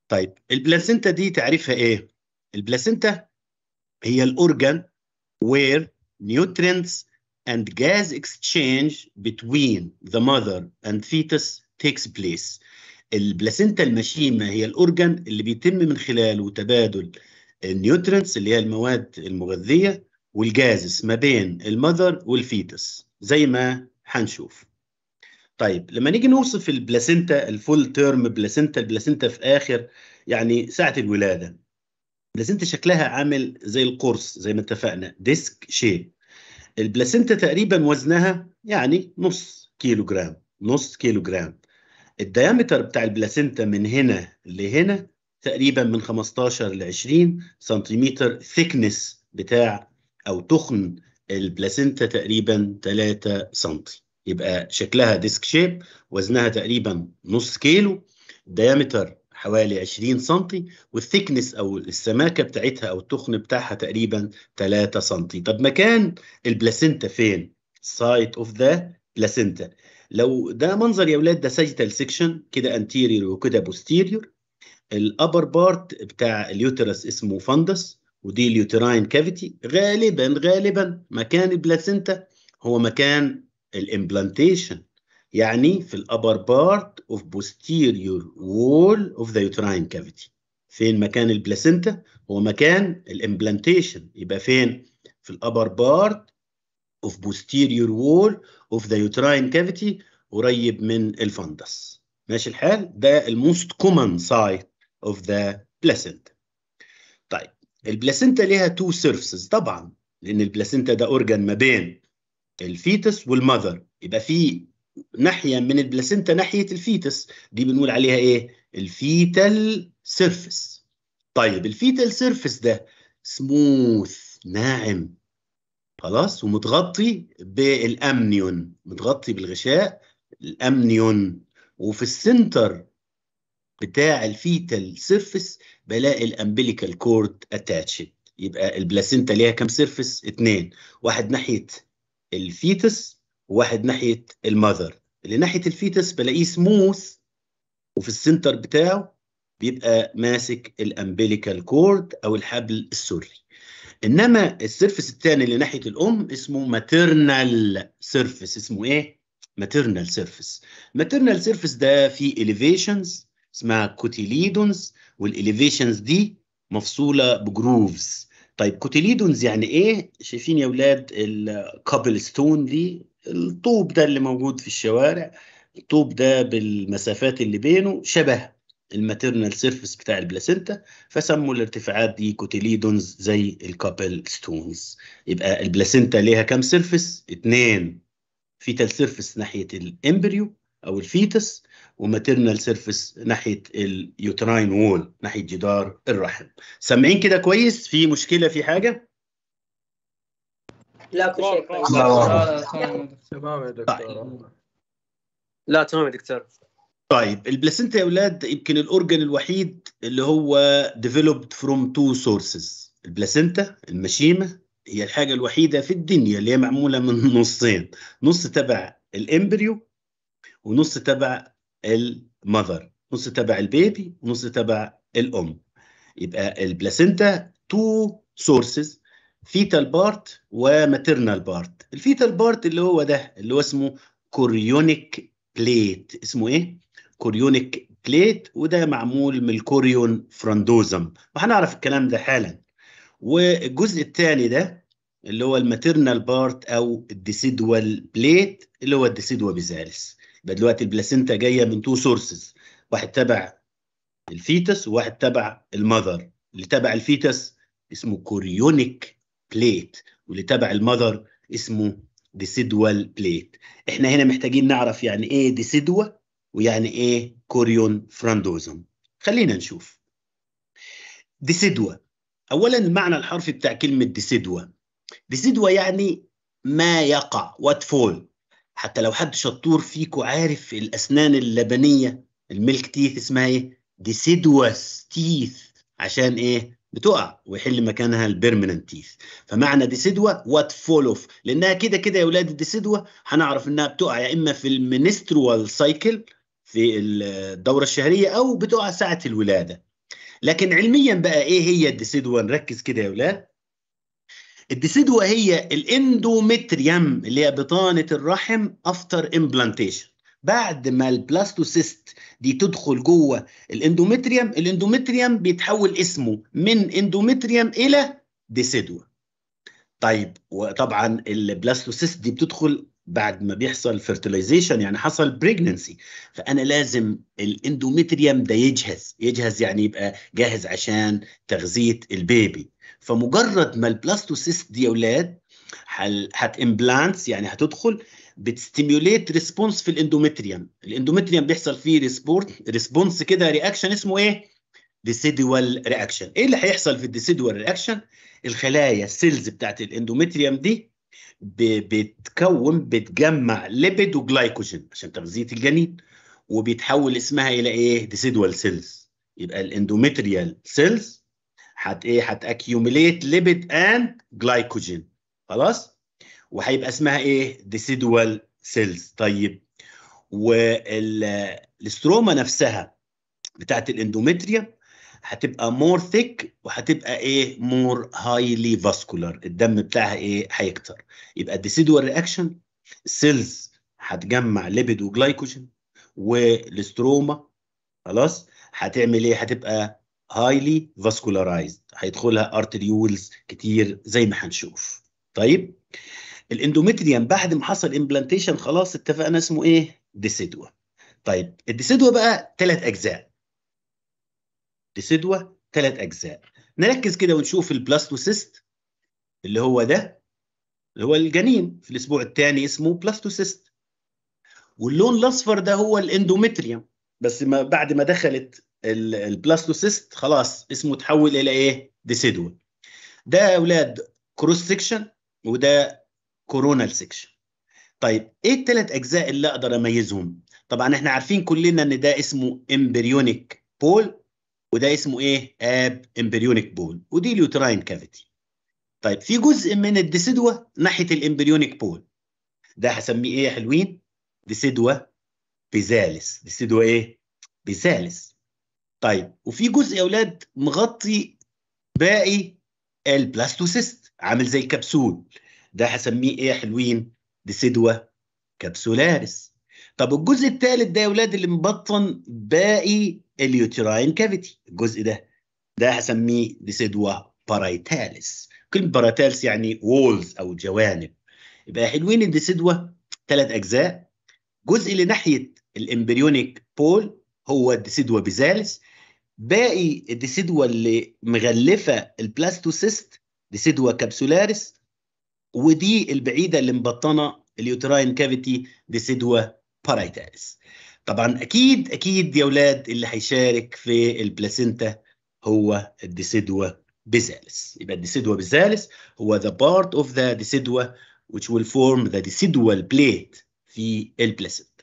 طيب البلاسينتا دي تعريفها ايه البلاسينتا هي الاورجان where nutrients and gas exchange between the mother and fetus takes place البلاسينتا المشيمه هي الاورجان اللي بيتم من خلاله تبادل النيوترينتس اللي هي المواد المغذيه والجازس ما بين المذر والفيتس زي ما هنشوف طيب لما نيجي نوصف البلاسينتا الفول تيرم بلاسينتا البلاسينتا في اخر يعني ساعه الولاده البلاسينتا شكلها عامل زي القرص زي ما اتفقنا ديسك شيب البلاسينتا تقريبا وزنها يعني نص كيلو جرام نص كيلو جرام الديامتر بتاع البلاسينتا من هنا لهنا تقريبا من 15 ل 20 سنتيمتر ثيكنس بتاع او تخن البلاسينتا تقريبا 3 سم يبقى شكلها ديسك شيب وزنها تقريبا نص كيلو الديامتر حوالي 20 سم والثيكنس او السماكه بتاعتها او التخن بتاعها تقريبا 3 سم طب مكان البلاسينتا فين سايت اوف ذا بلاسينتا لو ده منظر يا اولاد ده ساجيتال سيكشن كده انتيريور وكده بوستيريور الابر بارت بتاع اليوترس اسمه فندس ودي اليوتراين كافيتي غالبا غالبا مكان البلاسينتا هو مكان الامبلانتيشن يعني في الابر بارت اوف بوستيريور وول اوف ذا يوتراين كافيتي فين مكان البلاسينتا هو مكان الامبلانتيشن يبقى فين في الابر بارت of posterior wall of the uterine cavity قريب من الفندس ماشي الحال ده الموست كومن سايت of the placenta طيب البلاسينتا ليها تو سيرفيسز طبعا لان البلاسينتا ده اورجان ما بين الفيتس والمذر يبقى في ناحيه من البلاسينتا ناحيه الفيتس دي بنقول عليها ايه الفيتال سيرفيس طيب الفيتال سيرفيس ده سموث ناعم خلاص ومتغطي بالامنيون متغطي بالغشاء الامنيون وفي السنتر بتاع الفيتال سيرفيس بلاقي الامبليكال كورد اتاتشد يبقى البلاسينتا ليها كام سيرفيس اتنين واحد ناحيه الفيتس وواحد ناحيه المذر اللي ناحيه الفيتس بلاقيه سموث وفي السنتر بتاعه بيبقى ماسك الامبليكال كورد او الحبل السري انما السيرفس الثاني اللي ناحيه الام اسمه ماتيرنال سيرفس اسمه ايه ماتيرنال سيرفس ماتيرنال سيرفس ده فيه اليفيشنز اسمها كوتيليدونز والاليفيشنز دي مفصوله بجروفز طيب كوتيليدونز يعني ايه شايفين يا اولاد الكابل ستون دي الطوب ده اللي موجود في الشوارع الطوب ده بالمسافات اللي بينه شبه الماتيرنال سيرفيس بتاع البلاسينتا فسموا الارتفاعات دي كوتيليدونز زي الكابل ستونز يبقى البلاسينتا ليها كام سيرفيس؟ اثنين فيتال سيرفيس ناحيه الامبريو او الفيتس وماتيرنال سيرفيس ناحيه اليوتراين وول ناحيه جدار الرحم سامعين كده كويس في مشكله في حاجه لا كل شيء كويس تمام يا دكتور لا تمام يا دكتور طيب البلاسينتا يا اولاد يمكن الاورجن الوحيد اللي هو developed from two sources البلاسينتا المشيمه هي الحاجه الوحيده في الدنيا اللي هي معموله من نصين نص تبع الامبريو ونص تبع المذر نص تبع البيبي ونص تبع الام يبقى البلاسينتا تو سورسز فيتال بارت وماتيرنال بارت الفيتال بارت اللي هو ده اللي هو اسمه كوريونيك بليت اسمه ايه كوريونيك بليت وده معمول من الكوريون فراندوزم وهنعرف الكلام ده حالا والجزء الثاني ده اللي هو الماتيرنال بارت او الديسيدوال بليت اللي هو الديسيدوا بيزالس يبقى دلوقتي البلاسينتا جايه من تو سورسز واحد تبع الفيتس وواحد تبع المذر اللي تبع الفيتس اسمه كوريونيك بليت واللي تبع المذر اسمه ديسيدوال بليت احنا هنا محتاجين نعرف يعني ايه ديسيدوا ويعني ايه كوريون فراندوزم خلينا نشوف ديسيدوا اولا المعنى الحرفي بتاع كلمه ديسيدوا ديسيدوا يعني ما يقع وات فول حتى لو حد شطور فيكو عارف الاسنان اللبنيه الميلك تيث اسمها ايه ديسيدوس تيث عشان ايه بتقع ويحل مكانها البيرمننت تيث فمعنى ديسيدوا وات فول اوف لانها كده كده يا اولاد الديسيدوا هنعرف انها بتقع يا اما في المينستروال سايكل في الدوره الشهريه او بتقع ساعه الولاده لكن علميا بقى ايه هي الديسيدوا نركز كده يا اولاد الديسيدوا هي الاندومتريوم اللي هي بطانه الرحم افتر امبلانتيشن بعد ما البلاستوسيست دي تدخل جوه الاندومتريوم الاندومتريوم بيتحول اسمه من اندومتريوم الى ديسيدوا طيب وطبعا البلاستوسيست دي بتدخل بعد ما بيحصل فيرتلايزيشن يعني حصل بريجننسي فانا لازم الاندومتريوم ده يجهز يجهز يعني يبقى جاهز عشان تغذيه البيبي فمجرد ما البلاستوسيست دي يا اولاد هتمبلانتس يعني هتدخل بتستيموليت ريسبونس في الاندومتريوم الاندومتريوم بيحصل فيه ريسبورت ريسبونس كده رياكشن اسمه ايه ديسيدوال رياكشن ايه اللي هيحصل في الديسيدوال رياكشن الخلايا السيلز بتاعت الاندومتريوم دي بتكون بتجمع ليبيد وجلايكوجين عشان تغذيه الجنين وبيتحول اسمها الى ايه ديسيدوال سيلز يبقى الاندومتريال سيلز هت ايه هتاكيوميليت ليبيد اند جلايكوجين خلاص وهيبقى اسمها ايه ديسيدوال سيلز طيب والاستروما نفسها بتاعت الاندومتريوم هتبقى مور ثيك وهتبقى ايه مور هايلي فاسكولار الدم بتاعها ايه هيكتر يبقى الديسيدوال رياكشن السيلز هتجمع ليبيد وجلايكوجين والاستروما خلاص هتعمل ايه هتبقى هايلي فاسكولارايزد هيدخلها ارتريولز كتير زي ما هنشوف طيب الاندومتريوم بعد ما حصل امبلانتيشن خلاص اتفقنا اسمه ايه ديسيدوا طيب الديسيدوا بقى ثلاث اجزاء ديسيدوا ثلاث اجزاء نركز كده ونشوف البلاستوسيست اللي هو ده اللي هو الجنين في الاسبوع الثاني اسمه بلاستوسيست واللون الاصفر ده هو الاندومتريوم بس ما بعد ما دخلت البلاستوسيست خلاص اسمه تحول الى ايه ديسيدوا ده يا اولاد كروس سيكشن وده كورونال سيكشن طيب ايه الثلاث اجزاء اللي اقدر اميزهم طبعا احنا عارفين كلنا ان ده اسمه امبريونيك بول وده اسمه ايه اب امبريونيك بول ودي اليوتراين كافيتي طيب في جزء من الديسيدوا ناحيه الامبريونيك بول ده هسميه ايه يا حلوين ديسيدوا بيزالس ديسيدوا ايه بيزالس طيب وفي جزء يا اولاد مغطي باقي البلاستوسيست عامل زي الكبسول ده هسميه ايه يا حلوين ديسيدوا كبسولاريس طب الجزء الثالث ده يا اولاد اللي مبطن باقي اليوتراين كافيتي الجزء ده ده هسميه ديسيدوا بارايتاليس كلمه بارايتاليس يعني وولز او جوانب يبقى يا حلوين الديسيدوا ثلاث اجزاء جزء اللي ناحيه الامبريونيك بول هو الديسيدوا بيزالس باقي الديسيدوا اللي مغلفه البلاستوسيست ديسيدوا كابسولاريس ودي البعيده اللي مبطنه اليوتراين كافيتي ديسيدوا بارايتاليس طبعا اكيد اكيد يا اولاد اللي هيشارك في البلاسينتا هو الديسيدوا بيزالس يبقى الديسيدوا بيزالس هو the part of the decidua which will form the decidual plate في البلاسينتا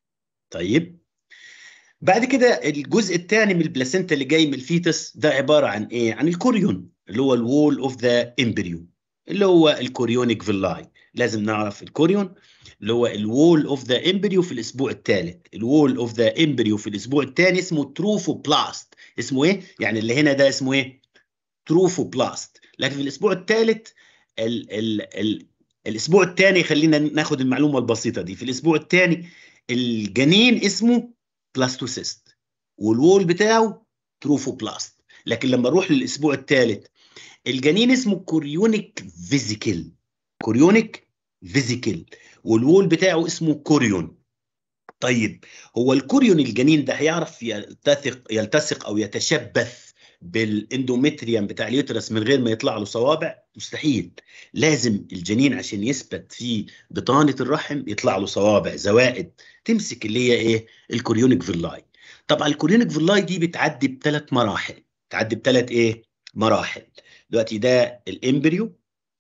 طيب بعد كده الجزء الثاني من البلاسينتا اللي جاي من الفيتس ده عباره عن ايه عن الكوريون اللي هو الوول اوف ذا امبريو اللي هو الكوريونيك فيلاي لازم نعرف الكوريون اللي هو الوول اوف ذا امبريو في الاسبوع الثالث الوول اوف ذا امبريو في الاسبوع الثاني اسمه تروفوبلاست اسمه ايه يعني اللي هنا ده اسمه ايه تروفوبلاست لكن في الاسبوع الثالث ال ال ال الاسبوع الثاني خلينا ناخد المعلومه البسيطه دي في الاسبوع الثاني الجنين اسمه بلاستوسيست والوول بتاعه تروفوبلاست لكن لما اروح للاسبوع الثالث الجنين اسمه كوريونيك فيزيكل كوريونيك فيزيكل والوول بتاعه اسمه كوريون طيب هو الكوريون الجنين ده هيعرف يلتصق يلتصق او يتشبث بالاندومتريوم بتاع اليوترس من غير ما يطلع له صوابع مستحيل لازم الجنين عشان يثبت في بطانه الرحم يطلع له صوابع زوائد تمسك اللي هي ايه الكوريونيك فيلاي طبعا الكوريونيك فيلاي دي بتعدي بثلاث مراحل تعدي بثلاث ايه مراحل دلوقتي ده الامبريو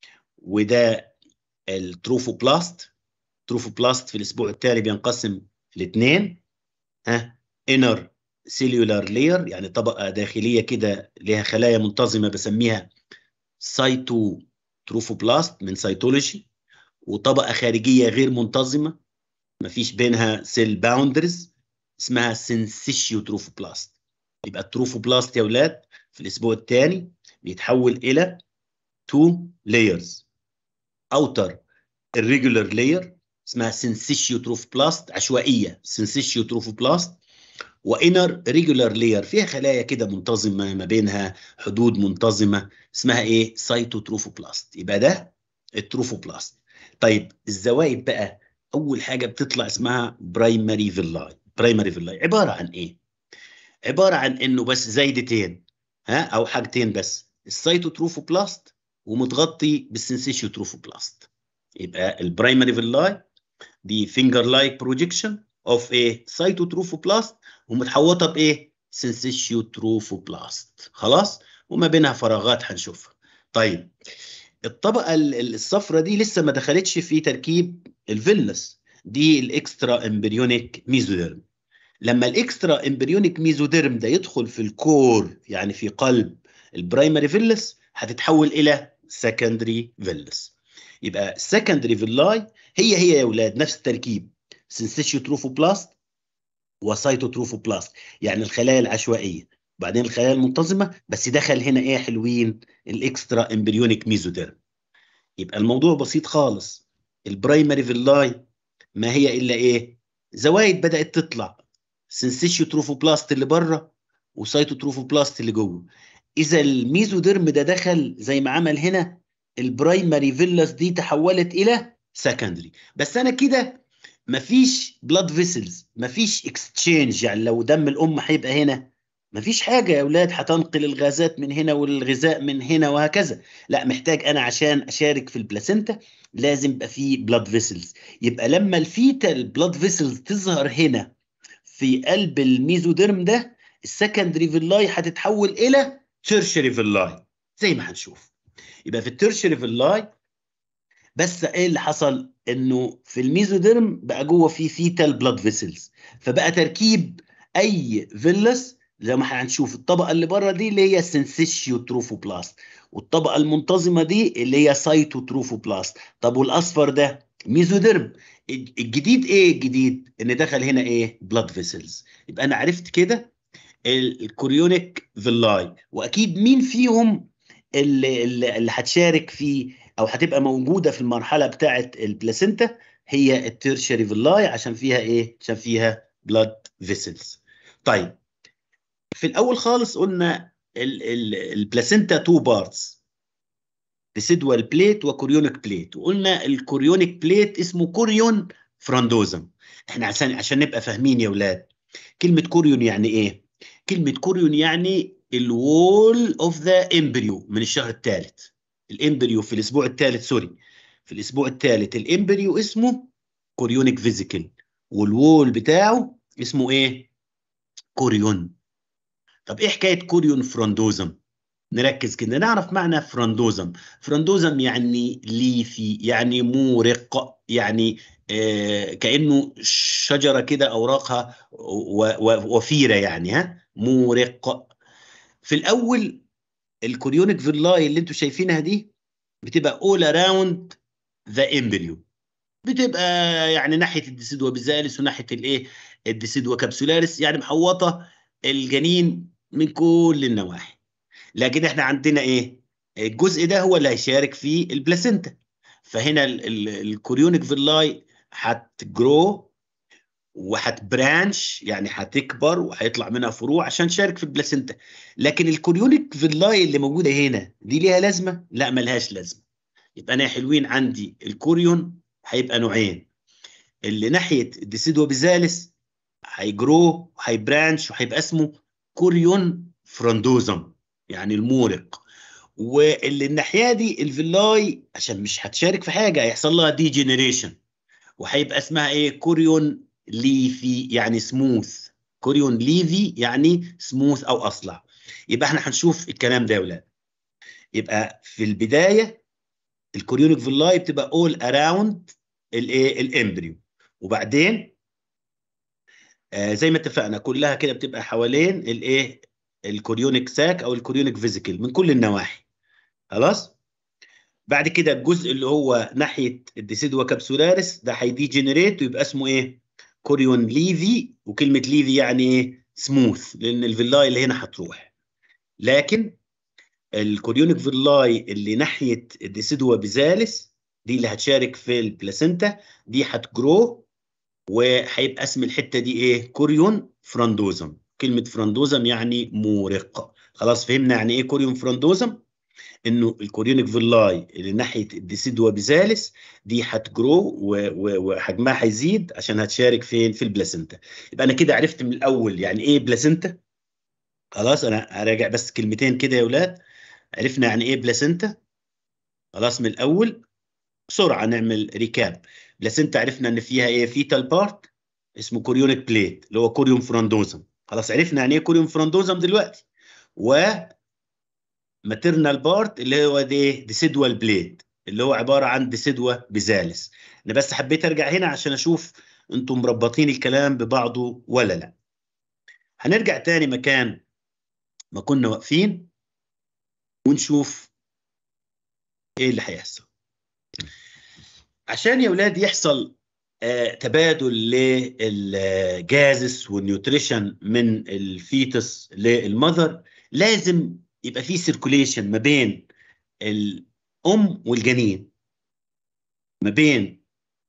وده التروفوبلاست تروفوبلاست في الاسبوع التالي بينقسم لاثنين ها انر سيلولار لير يعني طبقه داخليه كده ليها خلايا منتظمه بسميها سايتو تروفوبلاست من سيتولوجي وطبقه خارجيه غير منتظمه ما فيش بينها سيل باوندرز اسمها سينسيشيو تروفوبلاست يبقى التروفوبلاست يا اولاد في الاسبوع الثاني بيتحول الى تو layers outer irregular layer اسمها سنسيشيو تروفوبلاست عشوائيه سنسيشيو تروفوبلاست وانر ريجولار لاير فيها خلايا كده منتظمه ما بينها حدود منتظمه اسمها ايه سايتوتروفوبلاست يبقى ده التروفوبلاست طيب الزوائد بقى اول حاجه بتطلع اسمها برايمري فيلاي برايمري فيلاي عباره عن ايه عباره عن انه بس زايدتين ها او حاجتين بس السايتوتروفوبلاست ومتغطي بالسنسيشيو تروفوبلاست يبقى البرايمري فيلاي دي فينجر لايك بروجيكشن اوف ايه سايتوتروفوبلاست ومتحوطه بايه سنسيشيو تروفوبلاست خلاص وما بينها فراغات هنشوفها طيب الطبقه الصفراء دي لسه ما دخلتش في تركيب الفيلس دي الاكسترا امبريونيك ميزوديرم لما الاكسترا امبريونيك ميزوديرم ده يدخل في الكور يعني في قلب البرايمري فيلس هتتحول الى سكندري فيلس يبقى سكندري فيلاي هي هي يا اولاد نفس التركيب سنسيشيو تروفوبلاست وسايتوتروفوبلاست يعني الخلايا العشوائيه وبعدين الخلايا المنتظمه بس دخل هنا ايه حلوين الاكسترا امبريونيك ميزوديرم يبقى الموضوع بسيط خالص البرايمري فيلاي ما هي الا ايه زوايد بدات تطلع سنسيشيو تروفوبلاست اللي بره وسايتوتروفوبلاست اللي جوه اذا الميزوديرم ده دخل زي ما عمل هنا البرايمري فيلاس دي تحولت الى سكندري بس انا كده مفيش بلاد فيسلز مفيش اكستشينج يعني لو دم الام هيبقى هنا مفيش حاجه يا اولاد هتنقل الغازات من هنا والغذاء من هنا وهكذا لا محتاج انا عشان اشارك في البلاسينتا لازم يبقى في بلاد فيسلز يبقى لما الفيتال بلاد فيسلز تظهر هنا في قلب الميزوديرم ده السكندري فيلاي هتتحول الى تيرشري فيلاي زي ما هنشوف يبقى في التيرشري فيلاي بس ايه اللي حصل انه في الميزوديرم بقى جوه في فيتال بلاد فيسلز فبقى تركيب اي فيلس زي ما هنشوف الطبقه اللي بره دي اللي هي سنسيشيو تروفوبلاست والطبقه المنتظمه دي اللي هي سايتو تروفوبلاست طب والاصفر ده ميزوديرم الجديد ايه الجديد ان دخل هنا ايه بلاد فيسلز يبقى انا عرفت كده الكوريونيك فيلاي واكيد مين فيهم اللي اللي هتشارك في او هتبقى موجوده في المرحله بتاعه البلاسينتا هي التيرشري فيلاي عشان فيها ايه عشان فيها بلاد فيسلز طيب في الاول خالص قلنا البلاسينتا تو بارتس ديسيدوال بليت وكوريونيك بليت وقلنا الكوريونيك بليت اسمه كوريون فراندوزم احنا عشان عشان نبقى فاهمين يا اولاد كلمه كوريون يعني ايه كلمه كوريون يعني الوول اوف ذا امبريو من الشهر الثالث الامبريو في الاسبوع الثالث سوري في الاسبوع الثالث الامبريو اسمه كوريونيك فيزيكال والوول بتاعه اسمه ايه كوريون طب ايه حكايه كوريون فراندوزم نركز كده نعرف معنى فراندوزم فراندوزم يعني ليفي يعني مورق يعني آه كانه شجره كده اوراقها وفيره يعني ها مورق في الاول الكوريونيك فيلاي اللي انتم شايفينها دي بتبقى all around the embryo بتبقى يعني ناحيه الديسيدوا بيزالس وناحيه الايه الديسيدوا كابسولاريس يعني محوطه الجنين من كل النواحي لكن احنا عندنا ايه الجزء ده هو اللي هيشارك في البلاسينتا فهنا الكوريونيك فيلاي هتجرو وهتبرانش يعني هتكبر وهيطلع منها فروع عشان تشارك في البلاسينتا لكن الكوريونيك فيلاي اللي موجوده هنا دي ليها لازمه لا ملهاش لازمه يبقى انا حلوين عندي الكوريون هيبقى نوعين اللي ناحيه الديسيدوا بيزالس هيجرو وهيبرانش وهيبقى اسمه كوريون فراندوزم يعني المورق واللي الناحيه دي الفيلاي عشان مش هتشارك في حاجه هيحصل لها دي جينيريشن وهيبقى اسمها ايه كوريون ليفي يعني سموث كوريون ليفي يعني سموث او اصلع يبقى احنا هنشوف الكلام ده يا ولاد يبقى في البدايه الكوريونيك فيلاي بتبقى اول اراوند الايه الامبريو وبعدين آه زي ما اتفقنا كلها كده بتبقى حوالين الايه الكوريونيك ساك او الكوريونيك فيزيكال من كل النواحي خلاص بعد كده الجزء اللي هو ناحيه الديسيدوا كابسولاريس ده هيدي جنريت ويبقى اسمه ايه كوريون ليفي وكلمه ليفي يعني ايه سموث لان الفيلاي اللي هنا هتروح لكن الكوريونيك فيلاي اللي ناحيه الديسيدوا بيزالس دي اللي هتشارك في البلاسينتا دي هتجرو وهيبقى اسم الحته دي ايه كوريون فراندوزم كلمه فراندوزم يعني مورق خلاص فهمنا يعني ايه كوريون فراندوزم انه الكوريونيك فيلاي اللي ناحيه الديسيدوا بيزالس دي هتجرو و- و- وحجمها هيزيد عشان هتشارك فين في البلاسينتا يبقى انا كده عرفت من الاول يعني ايه بلاسينتا خلاص انا هراجع بس كلمتين كده يا اولاد عرفنا يعني ايه بلاسينتا خلاص من الاول بسرعه نعمل ريكاب بلاسينتا عرفنا ان فيها ايه فيتال بارت اسمه كوريونيك بليت اللي هو كوريوم فراندوزم خلاص عرفنا يعني ايه كوريوم فراندوزم دلوقتي و ماتيرنال بارت اللي هو دي ديسيدوال بليد اللي هو عباره عن ديسيدوا بيزالس انا بس حبيت ارجع هنا عشان اشوف انتم مربطين الكلام ببعضه ولا لا هنرجع تاني مكان ما كنا واقفين ونشوف ايه اللي هيحصل عشان يا اولاد يحصل آه تبادل للجازس والنيوتريشن من الفيتس للمذر لازم يبقى في سيركوليشن ما بين الام والجنين ما بين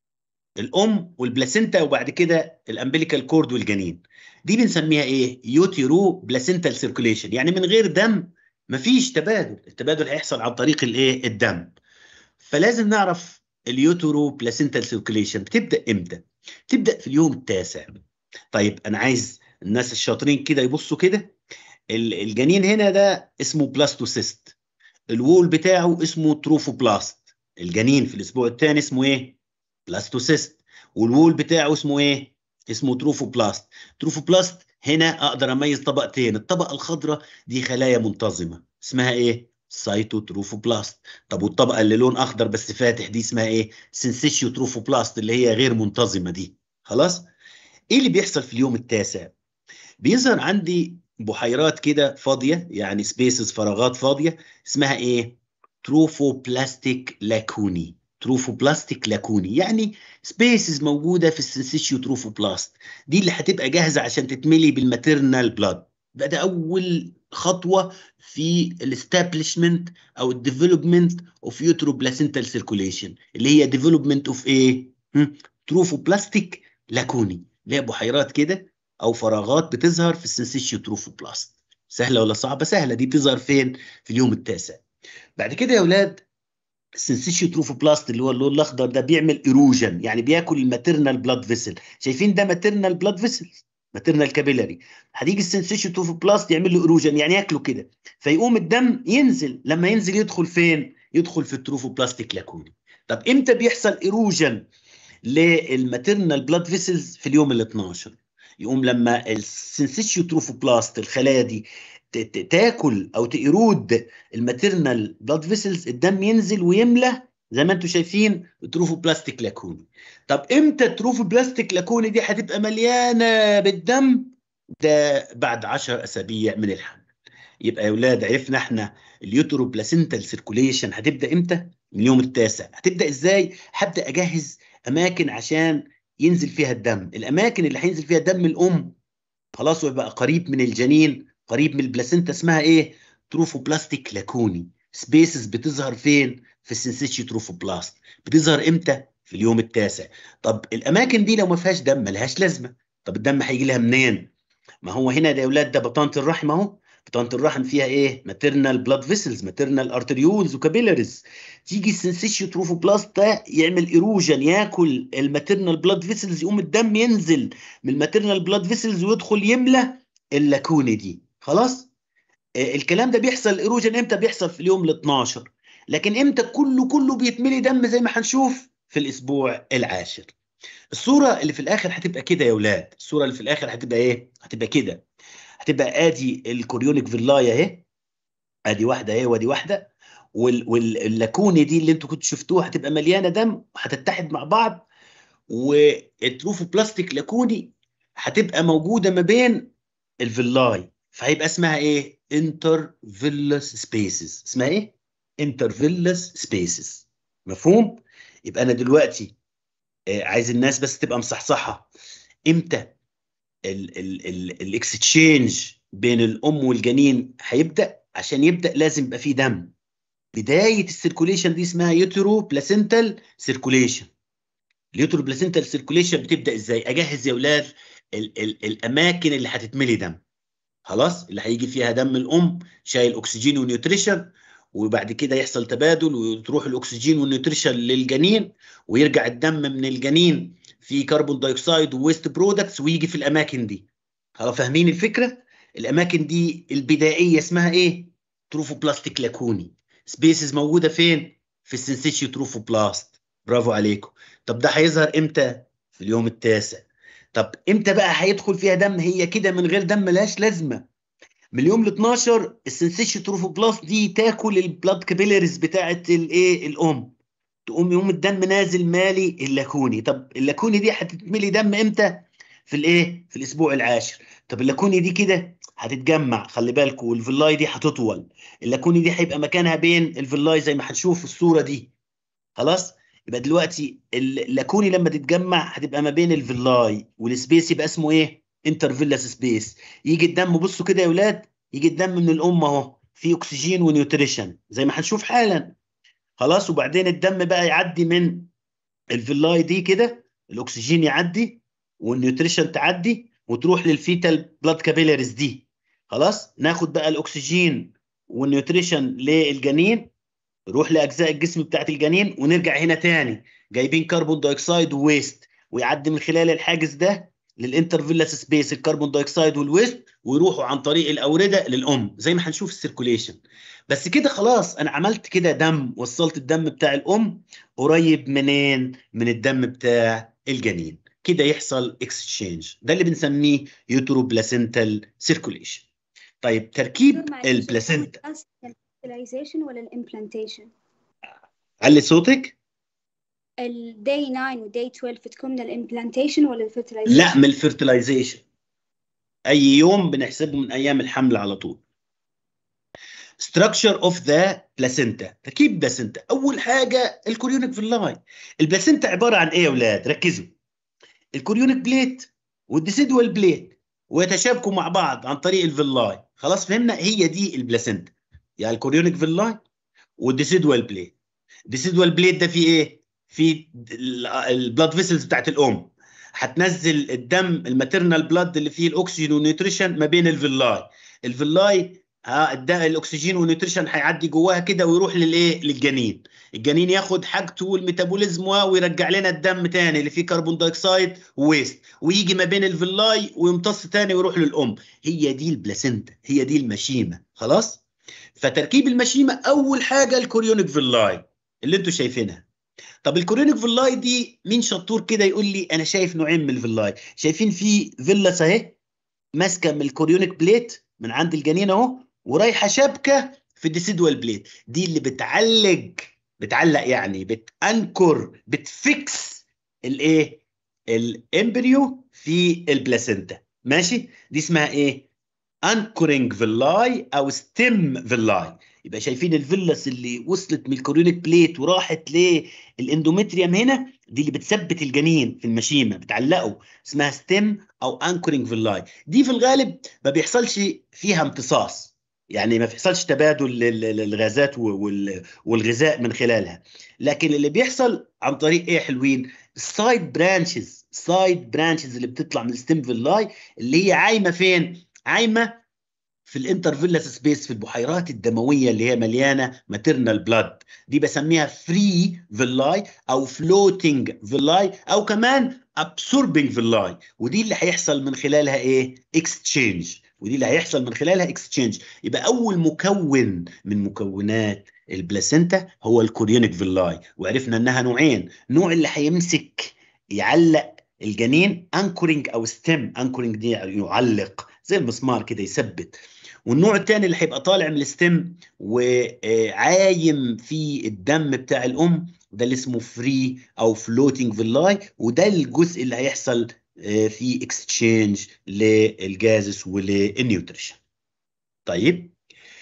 الام والبلاسينتا وبعد كده الامبليكال كورد والجنين دي بنسميها ايه يوتيرو بلاسينتال سيركوليشن يعني من غير دم مفيش تبادل التبادل هيحصل عن طريق الايه الدم فلازم نعرف اليوتيرو بلاسينتال سيركوليشن بتبدا امتى تبدا في اليوم التاسع طيب انا عايز الناس الشاطرين كده يبصوا كده ال- الجنين هنا ده اسمه بلاستوسيست الوول بتاعه اسمه تروفوبلاست الجنين في الاسبوع الثاني اسمه ايه بلاستوسيست والوول بتاعه اسمه ايه اسمه تروفوبلاست تروفوبلاست هنا اقدر اميز طبقتين الطبقه الخضراء دي خلايا منتظمه اسمها ايه سايتوتروفوبلاست طب والطبقه اللي لون اخضر بس فاتح دي اسمها ايه سنسيشيو تروفوبلاست اللي هي غير منتظمه دي خلاص ايه اللي بيحصل في اليوم التاسع بيظهر عندي بحيرات كده فاضيه يعني سبيسز فراغات فاضيه اسمها ايه تروفوبلاستيك لاكوني تروفوبلاستيك لاكوني يعني سبيسز موجوده في السنسيشيو تروفوبلاست دي اللي هتبقى جاهزه عشان تتملي بالماتيرنال بلاد بقى ده اول خطوه في الاستابليشمنت او الديفلوبمنت اوف يوترو بلاسنتال سيركوليشن اللي هي ديفلوبمنت اوف ايه تروفوبلاستيك لاكوني اللي هي بحيرات كده او فراغات بتظهر في السنسيشيو تروفوبلاست سهله ولا صعبه سهله دي بتظهر فين في اليوم التاسع بعد كده يا اولاد السنسيشيو تروفوبلاست اللي هو اللون الاخضر ده بيعمل ايروجن يعني بياكل الماتيرنال بلاد فيسل شايفين ده ماتيرنال بلاد فيسل ماتيرنال كابيلاري هتيجي السنسيشيو تروفوبلاست يعمل له ايروجن يعني ياكله كده فيقوم الدم ينزل لما ينزل يدخل فين يدخل في التروفوبلاستيك لاكوني طب امتى بيحصل ايروجن للماتيرنال بلاد فيسلز في اليوم ال 12 يقوم لما السنسيشيو تروفوبلاست الخلايا دي ت- ت- تاكل او تيرود الماتيرنال بلاد فيسلز الدم ينزل ويملى زي ما انتم شايفين تروفوبلاستيك لاكوني طب امتى التروفوبلاستيك لاكوني دي هتبقى مليانه بالدم ده بعد 10 اسابيع من الحمل يبقى يا اولاد عرفنا احنا اليوترو بلاسنتال سيركوليشن هتبدا امتى من اليوم التاسع هتبدا ازاي هبدا اجهز اماكن عشان ينزل فيها الدم الاماكن اللي هينزل فيها دم الام خلاص ويبقى قريب من الجنين قريب من البلاسينتا اسمها ايه تروفوبلاستيك لاكوني سبيسز بتظهر فين في السنسيشي تروفوبلاست بتظهر امتى في اليوم التاسع طب الاماكن دي لو ما فيهاش دم ملهاش لازمه طب الدم هيجي لها منين ما هو هنا ده يا اولاد ده بطانه الرحم اهو بطانه الرحم فيها ايه ماتيرنال بلاد فيسلز ماتيرنال ارتريولز وكابيلاريز تيجي السنسيشيو تروفوبلاست ده يعمل ايروجن ياكل الماتيرنال بلاد فيسلز يقوم الدم ينزل من الماتيرنال بلاد فيسلز ويدخل يملى اللاكونه دي خلاص آه، الكلام ده بيحصل ايروجن امتى بيحصل في اليوم ال 12 لكن امتى كله كله بيتملي دم زي ما هنشوف في الاسبوع العاشر الصوره اللي في الاخر هتبقى كده يا اولاد الصوره اللي في الاخر هتبقى ايه هتبقى كده هتبقى ادي الكوريونيك فيلاي اهي ادي واحده اهي وادي واحده وال- واللاكونه دي اللي انتوا كنتوا شفتوها هتبقى مليانه دم هتتحد مع بعض والتروفوبلاستيك لاكوني هتبقى موجوده ما بين الفيلاي فهيبقى اسمها ايه انترفيلس سبيسز اسمها ايه انترفيلس سبيسز مفهوم يبقى انا دلوقتي آه، عايز الناس بس تبقى مصحصحه امتى الاكستشينج بين الام والجنين هيبدا عشان يبدا لازم يبقى فيه دم بدايه السيركوليشن دي اسمها يوترو بلاسنتال سيركوليشن اليوترو بلاسنتال سيركوليشن بتبدا ازاي اجهز يا اولاد ال ال الاماكن اللي هتتملي دم خلاص اللي هيجي فيها دم الام شايل اكسجين ونيوتريشن وبعد كده يحصل تبادل وتروح الاكسجين والنيوتريشن للجنين ويرجع الدم من الجنين في كربون دايوكسيد وويست برودكتس ويجي في الاماكن دي خلاص فاهمين الفكره الاماكن دي البدائيه اسمها ايه تروفوبلاستيك لاكوني سبيسز موجوده فين في السنسيشيو تروفوبلاست برافو عليكم طب ده هيظهر امتى في اليوم التاسع طب امتى بقى هيدخل فيها دم هي كده من غير دم ملهاش لازمه من اليوم ال 12 السنسيشن تروفوبلاست دي تاكل البلاد كابيلاريز بتاعه الايه الام تقوم يوم الدم نازل مالي اللاكوني طب اللاكوني دي هتتملي دم امتى في الايه في الاسبوع العاشر طب اللاكوني دي كده هتتجمع خلي بالكم والفيلاي دي هتطول اللاكوني دي هيبقى مكانها بين الفيلاي زي ما هنشوف في الصوره دي خلاص يبقى دلوقتي اللاكوني لما تتجمع هتبقى ما بين الفيلاي والسبيس يبقى اسمه ايه انترفيلاس سبيس يجي الدم بصوا كده يا اولاد يجي الدم من الام اهو فيه اكسجين ونيوتريشن زي ما هنشوف حالا خلاص وبعدين الدم بقى يعدي من الفيلاي دي كده الاكسجين يعدي والنيوتريشن تعدي وتروح للفيتال بلاد كابيلاريز دي خلاص ناخد بقى الاكسجين والنيوتريشن للجنين نروح لاجزاء الجسم بتاعت الجنين ونرجع هنا تاني جايبين كربون دايوكسيد وويست ويعدي من خلال الحاجز ده للانترفيلاس سبيس الكربون دايوكسيد والويست ويروحوا عن طريق الاورده للام زي ما هنشوف السيركوليشن بس كده خلاص انا عملت كده دم وصلت الدم بتاع الام قريب منين من الدم بتاع الجنين كده يحصل اكسشينج ده اللي بنسميه يوترو بلاسنتال سيركوليشن طيب تركيب البلاسنتا الفيرتلايزيشن ولا الامبلانتيشن علي صوتك الداي 9 وداي 12 تكون من الامبلانتيشن ولا الفيرتلايزيشن لا من الفيرتلايزيشن اي يوم بنحسبه من ايام الحمل على طول structure of the placenta تركيب بلاسنتا اول حاجه الكوريونيك فيلاي البلاسنتا عباره عن ايه يا اولاد ركزوا الكوريونيك بليت والديسيدوال بليت ويتشابكوا مع بعض عن طريق الفيلاي خلاص فهمنا هي دي البلاسنتا يعني الكوريونيك فيلاي والديسيدوال بليت الديسيدوال بليت ده فيه ايه في البلاد فيسلز بتاعت الام هتنزل الدم الماتيرنال بلاد اللي فيه الاكسجين والنيوتريشن ما بين الفيلاي الفيلاي ها الداء الاكسجين والنيوتريشن هيعدي جواها كده ويروح للايه للجنين الجنين ياخد حاجته والميتابوليزم ويرجع لنا الدم تاني اللي فيه كربون دايوكسيد وويست ويجي ما بين الفيلاي ويمتص تاني ويروح للام هي دي البلاسنتا هي دي المشيمه خلاص فتركيب المشيمه اول حاجه الكوريونيك فيلاي اللي انتوا شايفينها طب الكوريونيك فيلاي دي مين شطور كده يقول لي انا شايف نوعين من الفيلاي شايفين في فيلاس اهي ماسكه من الكوريونيك بليت من عند الجنين اهو ورايحه شابكه في الديسيدوال بليت دي اللي بتعلق بتعلق يعني بتانكر بتفكس الايه الامبريو في البلاسنتا ماشي دي اسمها ايه انكورنج فيلاي او ستيم فيلاي يبقى شايفين الفيلاس اللي وصلت من الكوريونيك بليت وراحت للاندومتريوم هنا دي اللي بتثبت الجنين في المشيمه بتعلقه اسمها ستيم او انكورنج فيلاي دي في الغالب ما بيحصلش فيها امتصاص يعني ما بيحصلش تبادل للغازات والغذاء من خلالها لكن اللي بيحصل عن طريق ايه حلوين السايد برانشز سايد برانشز اللي بتطلع من الستيم فيلاي اللي هي عايمه فين عايمه في الانترفيلاس سبيس في البحيرات الدمويه اللي هي مليانه ماتيرنال بلاد دي بسميها فري فيلاي او فلوتنج فيلاي او كمان ابسوربنج فيلاي ودي اللي هيحصل من خلالها ايه اكستشينج ودي اللي هيحصل من خلالها اكستشينج يبقى اول مكون من مكونات البلاسنتا هو الكوريونيك فيلاي وعرفنا انها نوعين نوع اللي هيمسك يعلق الجنين انكورنج او ستيم انكورنج دي يعلق زي المسمار كده يثبت والنوع الثاني اللي هيبقى طالع من الستيم وعايم في الدم بتاع الام ده اللي اسمه فري او فلوتنج فيلاي وده الجزء اللي هيحصل في اكستشينج للجازس وللنيوتريشن طيب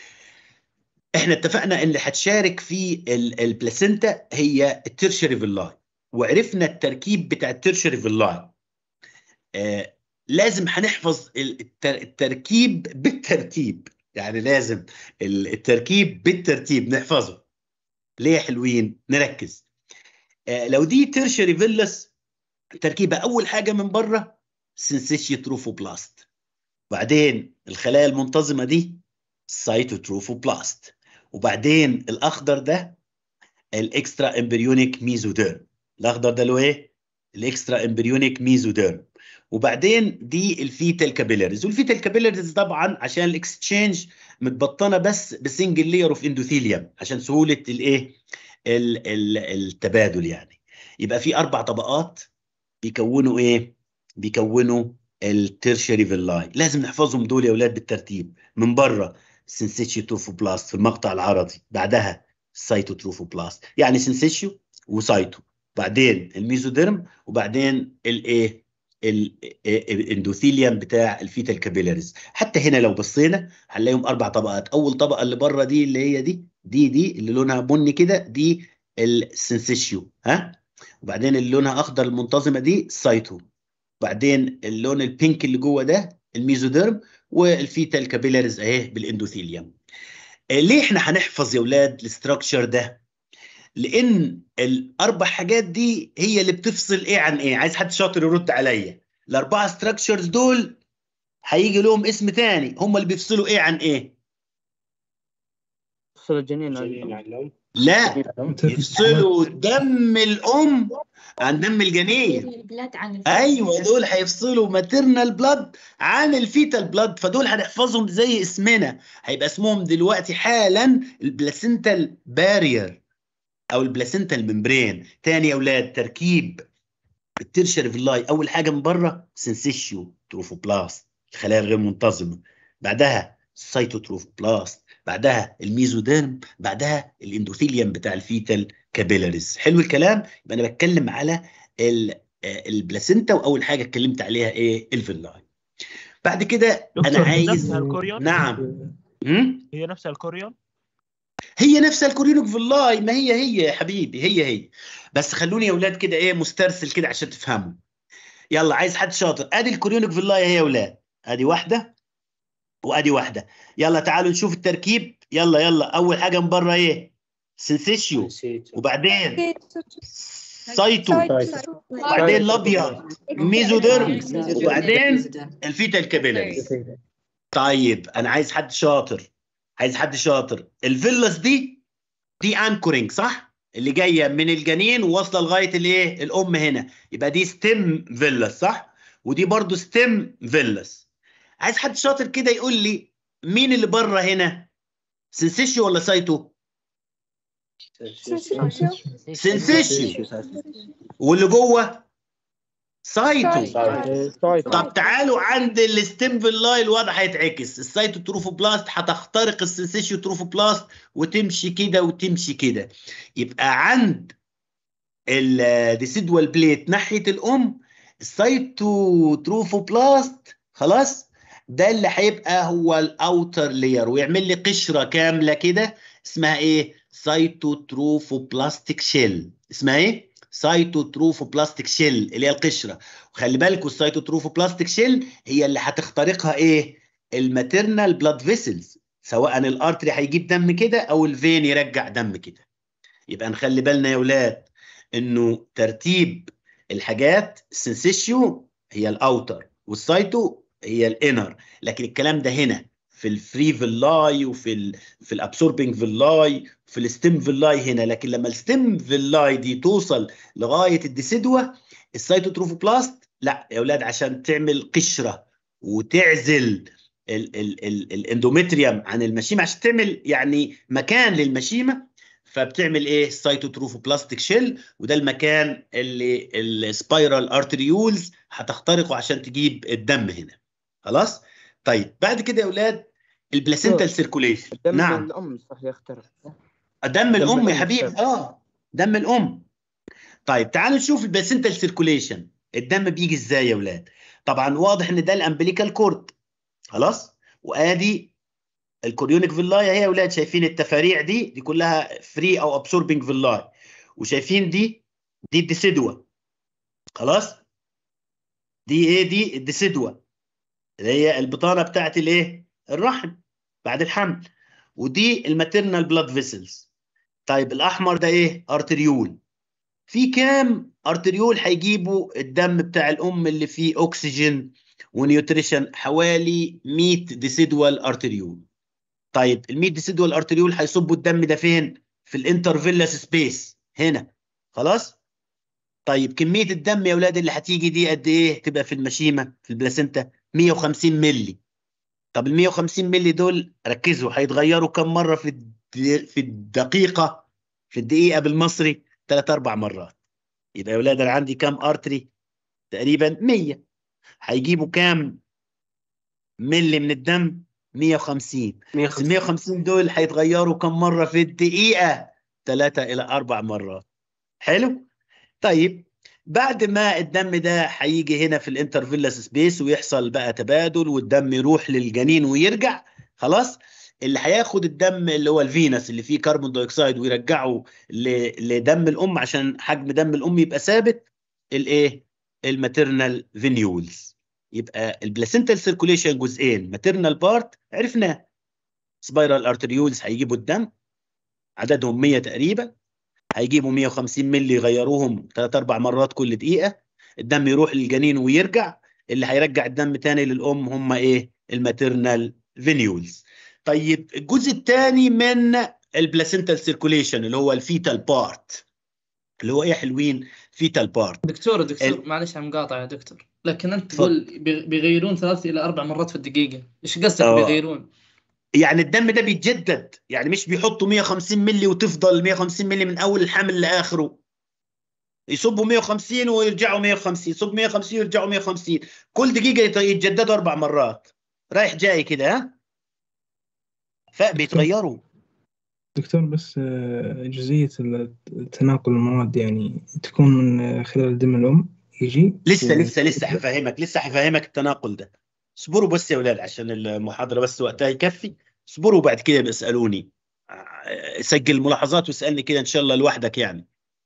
احنا اتفقنا ان اللي هتشارك في البلاسنتا هي الترشري فيلاي وعرفنا التركيب بتاع الترشري فيلاي آه لازم هنحفظ ال- التر- التركيب بالترتيب يعني لازم ال- التركيب بالترتيب نحفظه ليه يا حلوين نركز آه، لو دي تيرشري فيلس تركيبها اول حاجه من بره سنسيشيا تروفوبلاست وبعدين الخلايا المنتظمه دي سايتوتروفوبلاست وبعدين الاخضر ده الاكسترا امبريونيك ميزوديرم الاخضر ده له ايه الاكسترا امبريونيك ميزوديرم وبعدين دي الفيتال كابيلاريز والفيتال كابيلاريز طبعا عشان الاكستشينج متبطنه بس بسنجل لير اوف اندوثيليوم عشان سهوله الايه ال- ال- التبادل يعني يبقى في اربع طبقات بيكونوا ايه بيكونوا التيرشري فيلاي لازم نحفظهم دول يا اولاد بالترتيب من بره سنسيتشيو تروفوبلاست في المقطع العرضي بعدها سايتوتروفوبلاست يعني سنسيتشيو وسايتو بعدين الميزوديرم وبعدين الايه ال- الاندوثيليوم بتاع الفيتال كابيلاريز حتى هنا لو بصينا هنلاقيهم اربع طبقات اول طبقه اللي بره دي اللي هي دي دي دي اللي لونها بني كده دي السنسيشيو ها وبعدين اللي لونها اخضر المنتظمه دي سايتو بعدين اللون البينك اللي جوه ده الميزوديرم والفيتال كابيلاريز اهي بالاندوثيليوم آه، ليه احنا هنحفظ يا اولاد الاستراكشر ده لان الاربع حاجات دي هي اللي بتفصل ايه عن ايه عايز حد شاطر يرد عليا الاربعه ستراكشرز دول هيجي لهم اسم تاني هم اللي بيفصلوا ايه عن ايه فصل الجنين جنين عن الأم لا يفصلوا دم الام عن دم الجنين البلاد عن ايوه دول هيفصلوا ماتيرنال بلاد عن الفيتال بلاد فدول هنحفظهم زي اسمنا هيبقى اسمهم دلوقتي حالا البلاسنتال بارير او البلاسنتال ممبرين تاني يا اولاد تركيب الترشر فيلاي اول حاجه من بره سنسيشيو تروفوبلاست الخلايا الغير منتظمه بعدها سايتوتروفوبلاست بعدها الميزوديرم بعدها الاندوثيليوم بتاع الفيتال كابيلاريز حلو الكلام يبقى انا بتكلم على ال- آه، البلاسينتا واول حاجه اتكلمت عليها ايه الفيلاي بعد كده انا دكتور، عايز نفسها الكوريون؟ نعم هم؟ هي نفسها الكوريون هي نفسها الكوريونيك فيلاي ما هي هي يا حبيبي هي هي بس خلوني يا اولاد كده ايه مسترسل كده عشان تفهموا يلا عايز حد شاطر ادي الكوريونيك فيلاي اهي يا اولاد ادي واحده وادي واحده يلا تعالوا نشوف التركيب يلا يلا اول حاجه من بره ايه سنسيشيو نسيت وبعدين سايتو سايتو. وبعدين الابيض ميزوديرم وبعدين الفيتال كابيلاريز طيب انا عايز حد شاطر عايز حد شاطر الفيلاس دي دي انكورنج صح اللي جايه من الجنين وواصله لغايه الايه الام هنا يبقى دي ستيم فيلاس صح ودي برضو ستيم فيلاس عايز حد شاطر كده يقول لي مين اللي بره هنا سنسيشيو ولا سايتو سنسيشيو واللي جوه سايتو سايتو. طب تعالوا عند الستيم فيلاي الوضع هيتعكس السايتو تروفوبلاست هتخترق السنسيشيو تروفوبلاست وتمشي كده وتمشي كده يبقى عند الديسيدوال بليت ناحيه الام السايتو تروفوبلاست خلاص ده اللي هيبقى هو الاوتر لير ويعمل لي قشره كامله كده اسمها ايه سايتو تروفوبلاستيك شيل اسمها ايه سايتوتروفوبلاستيك شيل اللي هي القشره وخلي بالكوا السايتوتروفوبلاستيك شيل هي اللي هتخترقها ايه الماتيرنال بلاد فيسلز سواء الارتري هيجيب دم كده او الفين يرجع دم كده يبقى نخلي بالنا يا اولاد انه ترتيب الحاجات السنسيشيو هي الاوتر والسايتو هي الانر لكن الكلام ده هنا في الفري فيلاي وفي ال في الابسوربنج فيلاي في الستيم فيلاي هنا لكن لما الستيم فيلاي دي توصل لغايه الديسيدوا السيتوتروفوبلاست لا يا اولاد عشان تعمل قشره وتعزل ال ال ال الاندومتريوم عن المشيمه عشان تعمل يعني مكان للمشيمه فبتعمل ايه السيتوتروفوبلاستيك شيل وده المكان اللي السبايرال ارتريولز هتخترقه عشان تجيب الدم هنا خلاص طيب بعد كده يا اولاد البلاسينتال سيركوليشن دم نعم الام صح يخترق دم الام يا الأم حبيبي نفسها. اه دم الام طيب تعالوا نشوف البلاسينتال سيركوليشن الدم بيجي ازاي يا اولاد طبعا واضح ان ده الامبليكال كورد خلاص وادي الكوريونيك فيلاي اهي يا اولاد شايفين التفاريع دي دي كلها فري او ابسوربنج فيلاي وشايفين دي دي الديسيدوا خلاص دي ايه دي الديسيدوا اللي هي البطانه بتاعت الايه الرحم بعد الحمل ودي الماتيرنال بلاد فيسلز طيب الاحمر ده ايه ارتريول في كام ارتريول هيجيبوا الدم بتاع الام اللي فيه اكسجين ونيوتريشن حوالي 100 ديسيدوال ارتريول طيب ال 100 ديسيدوال ارتريول هيصبوا الدم ده فين في الانترفيلاس سبيس هنا خلاص طيب كميه الدم يا اولاد اللي هتيجي دي قد ايه تبقى في المشيمه في البلاسينتا 150 مللي طب ال 150 مللي دول ركزوا هيتغيروا كم مره في الد- في الدقيقه في الدقيقه بالمصري ثلاث اربع مرات يبقى يا اولاد انا عندي كام ارتري تقريبا 100 هيجيبوا كام ملي من الدم 150 بس ال 150 دول هيتغيروا كم مره في الدقيقه ثلاثة الى اربع مرات حلو طيب بعد ما الدم ده هيجي هنا في الانترفيلاس سبيس ويحصل بقى تبادل والدم يروح للجنين ويرجع خلاص اللي هياخد الدم اللي هو الفينس اللي فيه كربون دايوكسيد ويرجعه ل- لدم الام عشان حجم دم الام يبقى ثابت الايه الماتيرنال فينيولز يبقى البلاسنتال سيركوليشن جزئين ماتيرنال بارت عرفناه سبايرال ارتريولز هيجيبوا الدم عددهم 100 تقريبا هيجيبوا 150 مللي يغيروهم 3 4 مرات كل دقيقه الدم يروح للجنين ويرجع اللي هيرجع الدم تاني للام هم ايه الماتيرنال فينيولز طيب الجزء الثاني من البلاسنتال سيركوليشن اللي هو الفيتال بارت اللي هو ايه حلوين فيتال بارت دكتور دكتور ال- معلش على المقاطعة يا دكتور لكن انت تفضل. تقول بي- بيغيرون ثلاث الى اربع مرات في الدقيقة ايش قصدك آه. بيغيرون؟ يعني الدم ده بيتجدد يعني مش بيحطوا 150 مللي وتفضل 150 مللي من اول الحمل لاخره يصبوا 150 ويرجعوا 150 يصب 150 ويرجعوا 150 كل دقيقه يت- يتجددوا اربع مرات رايح جاي كده ها فبيتغيروا دكتور بس آه، جزئية تناقل المواد يعني تكون من آه، خلال دم الأم يجي لسه و- لسه لسه هفهمك لسه هفهمك التناقل ده اصبروا بس يا ولاد عشان المحاضره بس وقتها يكفي اصبروا بعد كده بيسالوني آه، سجل ملاحظات واسالني كده ان شاء الله لوحدك يعني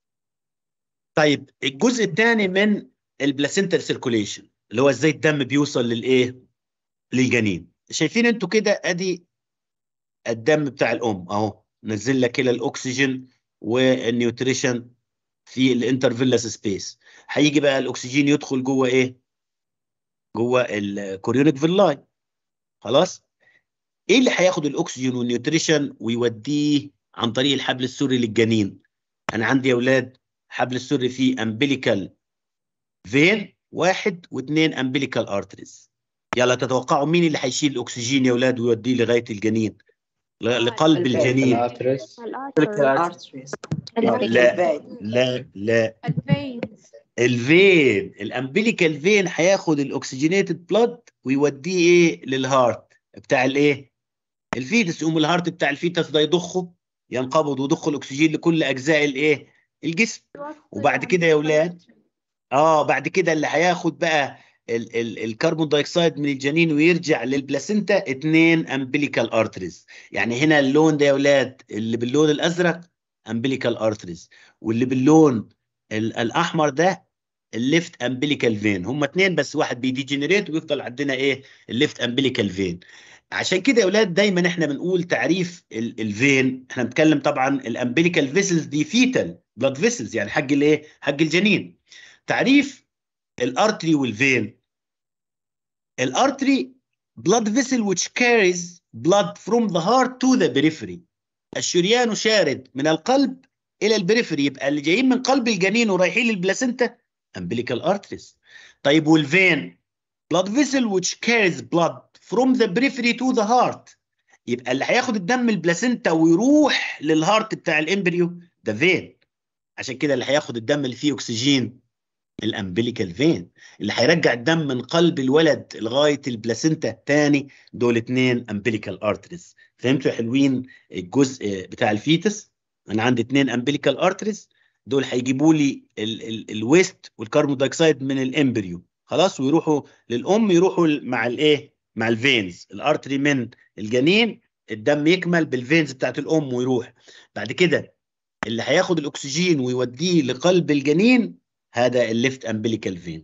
طيب الجزء الثاني من البلاسنتال سيركوليشن اللي هو ازاي الدم بيوصل للايه للجنين شايفين انتوا كده ادي الدم بتاع الام اهو نزل لك كده الاكسجين والنيوتريشن في الانترفيلاس سبيس هيجي بقى الاكسجين يدخل جوه ايه جوه الكوريونيك فيلاي خلاص ايه اللي هياخد الاكسجين والنيوتريشن ويوديه عن طريق الحبل السري للجنين انا عندي يا اولاد حبل السري فيه امبليكال فين واحد واثنين امبليكال ارتريز يلا تتوقعوا مين اللي هيشيل الاكسجين يا اولاد ويوديه لغايه الجنين ل- لقلب الجنين الاترس الارتريز لا لا لا الفين الامبليكال فين هياخد الاكسجينيتد بلاد ويوديه ايه للهارت بتاع الايه الفيتس يقوم الهارت بتاع الفيتس ده يضخه ينقبض ويضخ الاكسجين لكل اجزاء الايه الجسم وبعد كده يا اولاد اه بعد كده اللي هياخد بقى ال ال الكربون دايوكسيد من الجنين ويرجع للبلاسينتا اتنين امبليكال ارتريز يعني هنا اللون ده يا اولاد اللي باللون الازرق امبليكال ارتريز واللي باللون ال- الاحمر ده الليفت امبليكال فين هم اتنين بس واحد بيديجنريت ويفضل عندنا ايه الليفت امبليكال فين عشان كده يا اولاد دايما احنا بنقول تعريف ال- الفين احنا بنتكلم طبعا الامبليكال فيسلز دي فيتال بلاد فيسلز يعني حق الايه حق الجنين تعريف الارتري والفين الارتري blood vessel which carries blood from the heart to the periphery الشريان شارد من القلب الى البريفري يبقى اللي جايين من قلب الجنين ورايحين للبلاسنتا umbilical arteries طيب والفين blood vessel which carries blood from the periphery to the heart يبقى اللي هياخد الدم البلاسنتا ويروح للهارت بتاع الامبريو ده فين عشان كده اللي هياخد الدم اللي فيه اكسجين الامبليكال فين اللي هيرجع الدم من قلب الولد لغايه البلاسنتا تاني دول اتنين امبليكال ارتريز فهمتوا يا حلوين الجزء بتاع الفيتس انا عندي اتنين امبليكال ارتريز دول هيجيبوا لي ال- ال- الويست والكربون دايوكسيد من الامبريو خلاص ويروحوا للام يروحوا مع الايه مع الفينز الارتري من الجنين الدم يكمل بالفينز بتاعت الام ويروح بعد كده اللي هياخد الاكسجين ويوديه لقلب الجنين هذا الليفت امبليكال فين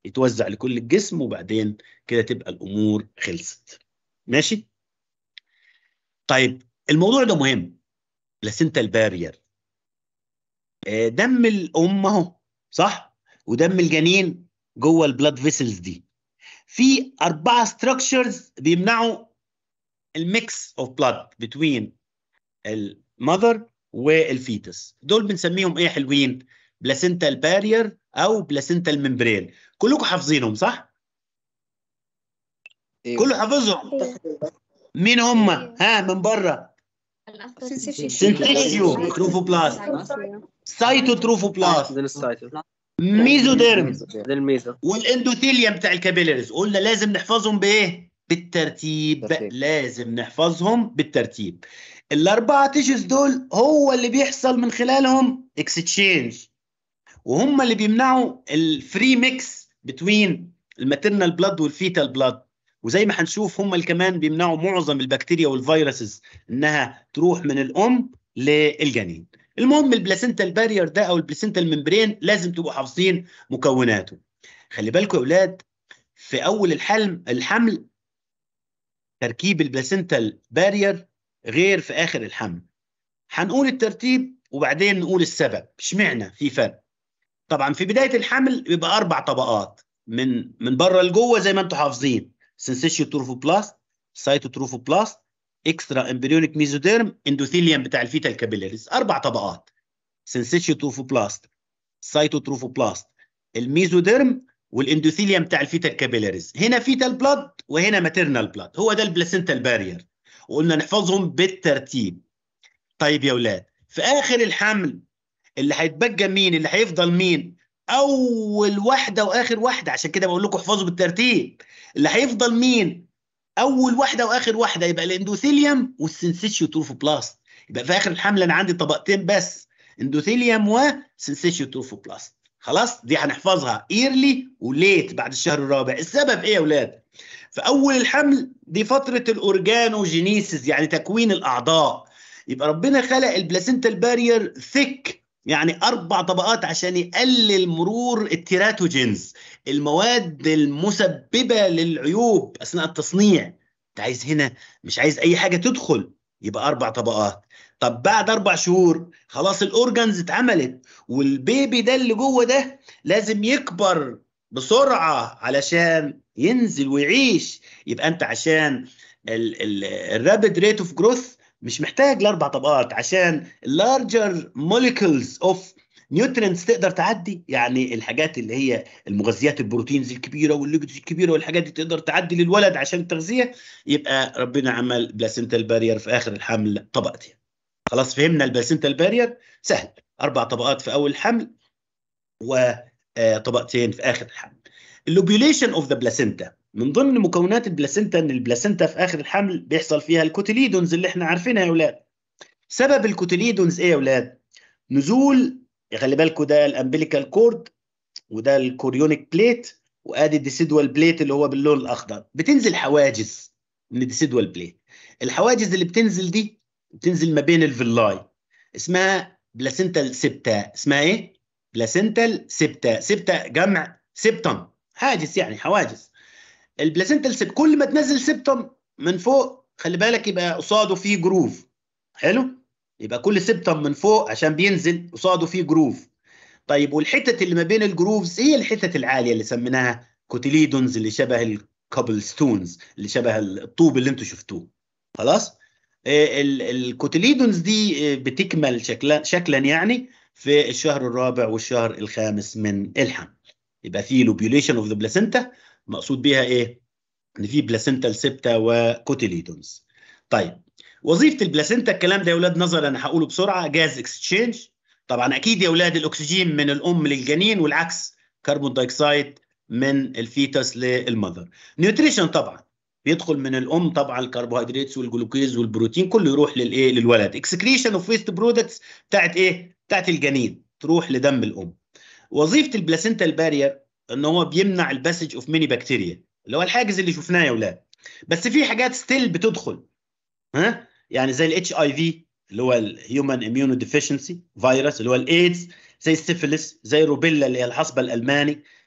يتوزع لكل الجسم وبعدين كده تبقى الامور خلصت ماشي طيب الموضوع ده مهم بلاسنتا البارير آه، دم الام اهو صح ودم الجنين جوه البلاد فيسلز دي في اربعه ستراكشرز بيمنعوا الميكس اوف بلاد بتوين المذر والفيتس دول بنسميهم ايه حلوين بلاسنتا البارير او بلاسنتا الممبرين كلكم حافظينهم صح كله حافظهم مين هم ها من بره سنسيشيو تروفوبلاست سايتو تروفوبلاست بعدين السايتو ميزوديرم بعدين الميزو والاندوثيليوم بتاع الكابيلاريز قلنا لازم نحفظهم بايه بالترتيب ترتيب. لازم نحفظهم بالترتيب الاربعه تيشوز دول هو اللي بيحصل من خلالهم اكستشينج وهم اللي بيمنعوا الفري ميكس بتوين الماتيرنال بلاد والفيتال بلاد وزي ما هنشوف هم اللي كمان بيمنعوا معظم البكتيريا والفيروسز انها تروح من الام للجنين المهم البلاسينتا البارير ده او البلاسينتا الممبرين لازم تبقوا حافظين مكوناته خلي بالكم يا اولاد في اول الحلم الحمل تركيب البلاسينتا البارير غير في اخر الحمل هنقول الترتيب وبعدين نقول السبب اشمعنى في فرق طبعا في بدايه الحمل بيبقى اربع طبقات من من بره لجوه زي ما انتم حافظين سنسيشيو تروفوبلاست سايتوتروفوبلاست اكسترا امبريونيك ميزوديرم اندوثيليوم بتاع الفيتال كابيلاريز اربع طبقات سنسيشيو تروفوبلاست سايتوتروفوبلاست الميزوديرم والاندوثيليوم بتاع الفيتال كابيلاريز هنا فيتال بلاد وهنا ماتيرنال بلاد هو ده البلاسينتا البارير وقلنا نحفظهم بالترتيب طيب يا اولاد في اخر الحمل اللي هيتبقى مين اللي هيفضل مين اول واحده واخر واحده عشان كده بقول لكم احفظوا بالترتيب اللي هيفضل مين اول واحده واخر واحده يبقى الاندوثيليوم والسنسيشيو تروفوبلاست يبقى في اخر الحمل انا عندي طبقتين بس اندوثيليوم وسنسيشيو تروفوبلاست خلاص دي هنحفظها ايرلي وليت بعد الشهر الرابع السبب ايه يا اولاد في اول الحمل دي فتره الاورجانوجينيسيس يعني تكوين الاعضاء يبقى ربنا خلق البلاسينتا البارير ثيك يعني اربع طبقات عشان يقلل مرور التيراتوجينز المواد المسببه للعيوب اثناء التصنيع انت عايز هنا مش عايز اي حاجه تدخل يبقى اربع طبقات طب بعد اربع شهور خلاص الاورجنز اتعملت والبيبي ده اللي جوه ده لازم يكبر بسرعه علشان ينزل ويعيش يبقى انت عشان الرابيد ريت اوف جروث مش محتاج لاربع طبقات عشان اللارجر موليكولز اوف نيوترينتس تقدر تعدي يعني الحاجات اللي هي المغذيات البروتينز الكبيره والليبيدز الكبيره والحاجات دي تقدر تعدي للولد عشان التغذيه يبقى ربنا عمل بلاسينتا البارير في اخر الحمل طبقتين خلاص فهمنا البلاسينتا البارير سهل اربع طبقات في اول الحمل وطبقتين في اخر الحمل اللوبيوليشن اوف ذا بلاسينتا من ضمن مكونات البلاسينتا ان البلاسينتا في اخر الحمل بيحصل فيها الكوتيليدونز اللي احنا عارفينها يا اولاد سبب الكوتيليدونز ايه يا اولاد نزول خلي بالكوا ده الامبليكال كورد وده الكوريونيك بليت وادي الديسيدوال بليت اللي هو باللون الاخضر بتنزل حواجز من الديسيدوال بليت الحواجز اللي بتنزل دي بتنزل ما بين الفيلاي اسمها بلاسينتال سبتا اسمها ايه بلاسينتال سبتا سبتا جمع سبتم حاجز يعني حواجز البلاسينتال سب كل ما تنزل سبتم من فوق خلي بالك يبقى قصاده فيه جروف حلو يبقى كل سبتم من فوق عشان بينزل قصاده فيه جروف طيب والحتت اللي ما بين الجروفز هي الحتت العاليه اللي سميناها كوتيليدونز اللي شبه الكابل ستونز اللي شبه الطوب اللي انتم شفتوه خلاص الكوتيليدونز دي بتكمل شكلا شكلا يعني في الشهر الرابع والشهر الخامس من الحمل يبقى في لوبيوليشن اوف ذا بلاسينتا مقصود بيها ايه ان في بلاسينتال سيبتا وكوتيليدونز طيب وظيفه البلاسينتا الكلام ده يا اولاد نظر انا هقوله بسرعه جاز اكسشينج طبعا اكيد يا اولاد الاكسجين من الام للجنين والعكس كربون دايوكسيد من الفيتس للمذر نيوتريشن طبعا بيدخل من الام طبعا الكربوهيدرات والجلوكوز والبروتين كله يروح للايه للولد اكسكريشن اوف ويست برودكتس بتاعت ايه بتاعت الجنين تروح لدم الام وظيفه البلاسينتا البارير ان هو بيمنع الباسج اوف ميني بكتيريا اللي هو الحاجز اللي شفناه يا اولاد بس في حاجات ستيل بتدخل ها يعني زي الاتش اي في اللي هو الهيومن اميونو ديفيشنسي فيروس اللي هو الايدز زي السيفيلس زي الروبيلا اللي هي الحصبه الالماني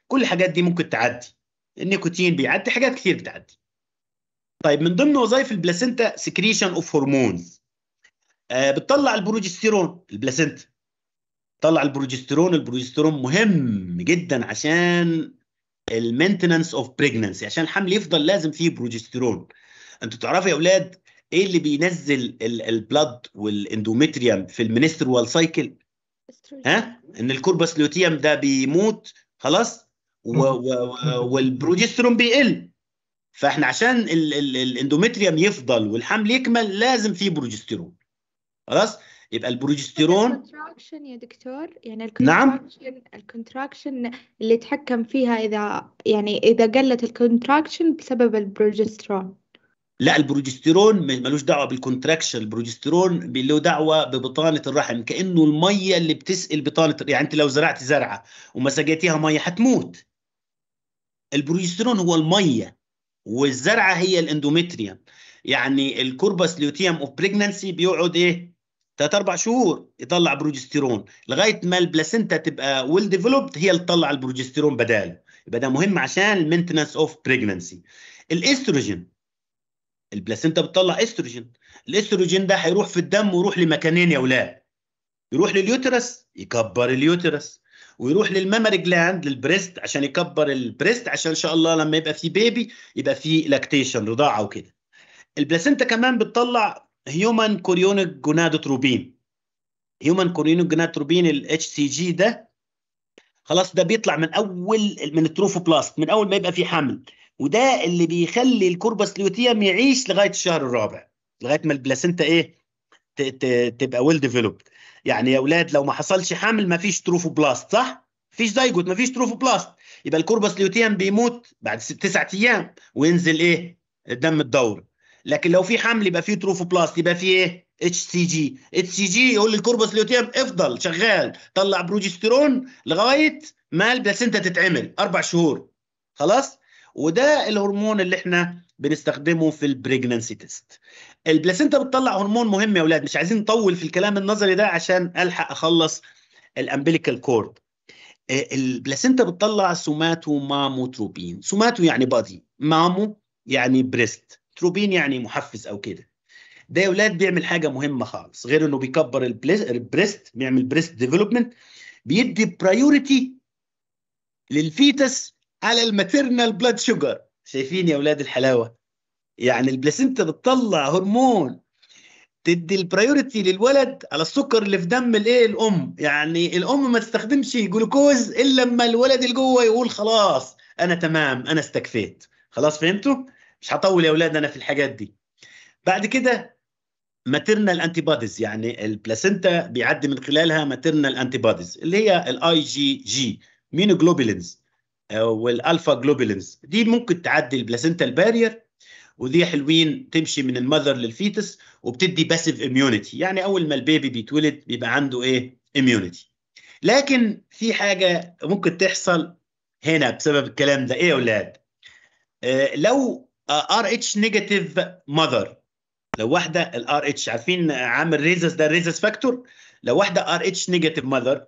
كل الحاجات دي ممكن تعدي النيكوتين بيعدي حاجات كتير بتعدي طيب من ضمن وظائف البلاسينتا سكريشن اوف هرمونز آه بتطلع البروجستيرون البلاسينتا تطلع البروجستيرون البروجستيرون مهم جدا عشان المينتننس اوف بريجننسي عشان الحمل يفضل لازم فيه بروجستيرون انتوا تعرفوا يا اولاد ايه اللي بينزل البلد والاندومتريوم في المنستروال سايكل ها ان الكوربس لوتيوم ده بيموت خلاص و و و والبروجسترون بيقل فاحنا عشان ال ال الاندومتريوم يفضل والحمل يكمل لازم فيه بروجسترون خلاص يبقى البروجسترون الكونتراكشن يا دكتور يعني نعم. الكونتراكشن الكونتراكشن اللي يتحكم فيها إذا يعني إذا قلت الكونتراكشن بسبب البروجسترون لا البروجسترون م- ملوش دعوه بالكونتراكشن البروجسترون بي- له دعوه ببطانه الرحم كانه الميه اللي بتسقي بطانه يعني انت لو زرعت زرعه وما سقيتيها ميه هتموت البروجسترون هو الميه والزرعه هي الاندومتريوم يعني الكوربس ليوتيوم اوف بريجنانسي بيقعد ايه ثلاث اربع شهور يطلع بروجسترون لغايه ما البلاسينتا تبقى ويل ديفلوبد هي اللي تطلع البروجسترون بداله يبقى ده مهم عشان المينتنس اوف بريجنانسي الاستروجين البلاسينتا بتطلع استروجين الاستروجين ده هيروح في الدم ويروح لمكانين يا اولاد يروح لليوترس يكبر اليوترس ويروح للمامري جلاند للبريست عشان يكبر البريست عشان ان شاء الله لما يبقى في بيبي يبقى في لاكتيشن رضاعه وكده البلاسينتا كمان بتطلع هيومن كوريونيك جونادوتروبين هيومن كوريونيك جونادوتروبين الاتش سي جي ده خلاص ده بيطلع من اول من التروفوبلاست من اول ما يبقى في حمل وده اللي بيخلي الكوربس ليوتيوم يعيش لغايه الشهر الرابع لغايه ما البلاسينتا ايه ت- ت- تبقى ويل ديفلوبد يعني يا اولاد لو ما حصلش حمل ما فيش تروفوبلاست صح فيش زيجوت ما فيش تروفوبلاست يبقى الكوربس ليوتيوم بيموت بعد ست تسعة ايام وينزل ايه الدم الدوري لكن لو في حمل يبقى في تروفوبلاست يبقى في ايه اتش سي جي اتش سي جي يقول للكوربس ليوتيوم افضل شغال طلع بروجسترون لغايه ما البلاسينتا تتعمل اربع شهور خلاص وده الهرمون اللي احنا بنستخدمه في البريجنانسي تيست البلاسينتا بتطلع هرمون مهم يا اولاد مش عايزين نطول في الكلام النظري ده عشان الحق اخلص الامبليكال كورد البلاسينتا بتطلع سوماتو ماموتروبين سوماتو يعني بادي مامو يعني بريست تروبين يعني محفز او كده ده يا اولاد بيعمل حاجه مهمه خالص غير انه بيكبر البليس- البريست بيعمل بريست ديفلوبمنت بيدي برايورتي للفيتس على الماتيرنال بلاد شوجر شايفين يا اولاد الحلاوه يعني البلاسينتا بتطلع هرمون تدي البرايورتي للولد على السكر اللي في دم الايه الام يعني الام ما تستخدمش جلوكوز الا لما الولد اللي جوه يقول خلاص انا تمام انا استكفيت خلاص فهمتوا مش هطول يا اولاد انا في الحاجات دي بعد كده ماتيرنال انتي بوديز يعني البلاسينتا بيعدي من خلالها ماتيرنال انتي بوديز اللي هي الاي جي جي مينوجلوبولينز والالفا جلوبولينز دي ممكن تعدي البلاسينتا البارير ودي حلوين تمشي من المذر للفيتس وبتدي باسيف اميونيتي يعني اول ما البيبي بيتولد بيبقى عنده ايه اميونيتي لكن في حاجه ممكن تحصل هنا بسبب الكلام ده ايه يا اولاد آه لو ار اتش نيجاتيف ماذر لو واحده الار اتش عارفين عامل ريزس ده ريزس فاكتور لو واحده ار اتش نيجاتيف ماذر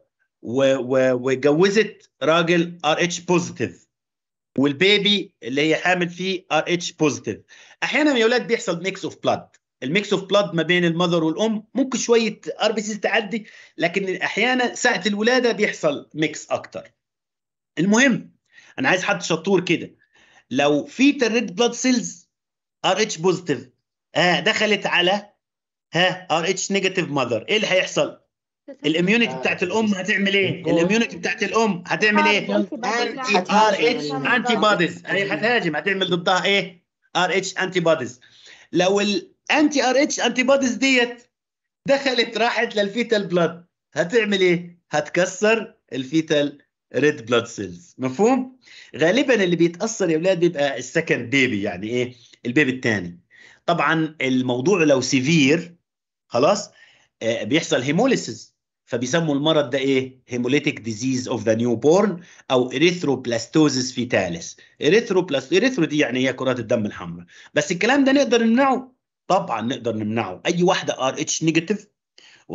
وجوزت راجل ار اتش بوزيتيف والبيبي اللي هي حامل فيه ار اتش بوزيتيف احيانا يا اولاد بيحصل ميكس اوف بلاد الميكس اوف بلاد ما بين المذر والام ممكن شويه ار بي سيز تعدي لكن احيانا ساعه الولاده بيحصل ميكس اكتر المهم انا عايز حد شطور كده لو في ريد بلاد سيلز ار اتش بوزيتيف ها دخلت على ها ار اتش نيجاتيف ماذر ايه اللي هيحصل الاميونيتي بتاعت الام هتعمل ايه الاميونيتي بتاعت الام هتعمل ايه انتي ار اتش انتي بوديز هي هتهاجم هتعمل ضدها ايه ار اتش انتي بوديز لو الانتي ار اتش انتي بوديز ديت دخلت راحت للفيتال بلاد هتعمل ايه هتكسر الفيتال ريد بلاد سيلز مفهوم غالبا اللي بيتاثر يا اولاد بيبقى السكند بيبي يعني ايه البيبي الثاني طبعا الموضوع لو سيفير خلاص آه، بيحصل هيموليسيس فبيسموا المرض ده ايه هيموليتيك ديزيز اوف ذا نيو بورن او اريثروبلاستوزيس فيتاليس اريثروبلاست اريثرو دي يعني هي كرات الدم الحمراء بس الكلام ده نقدر نمنعه طبعا نقدر نمنعه اي واحده ار اتش نيجاتيف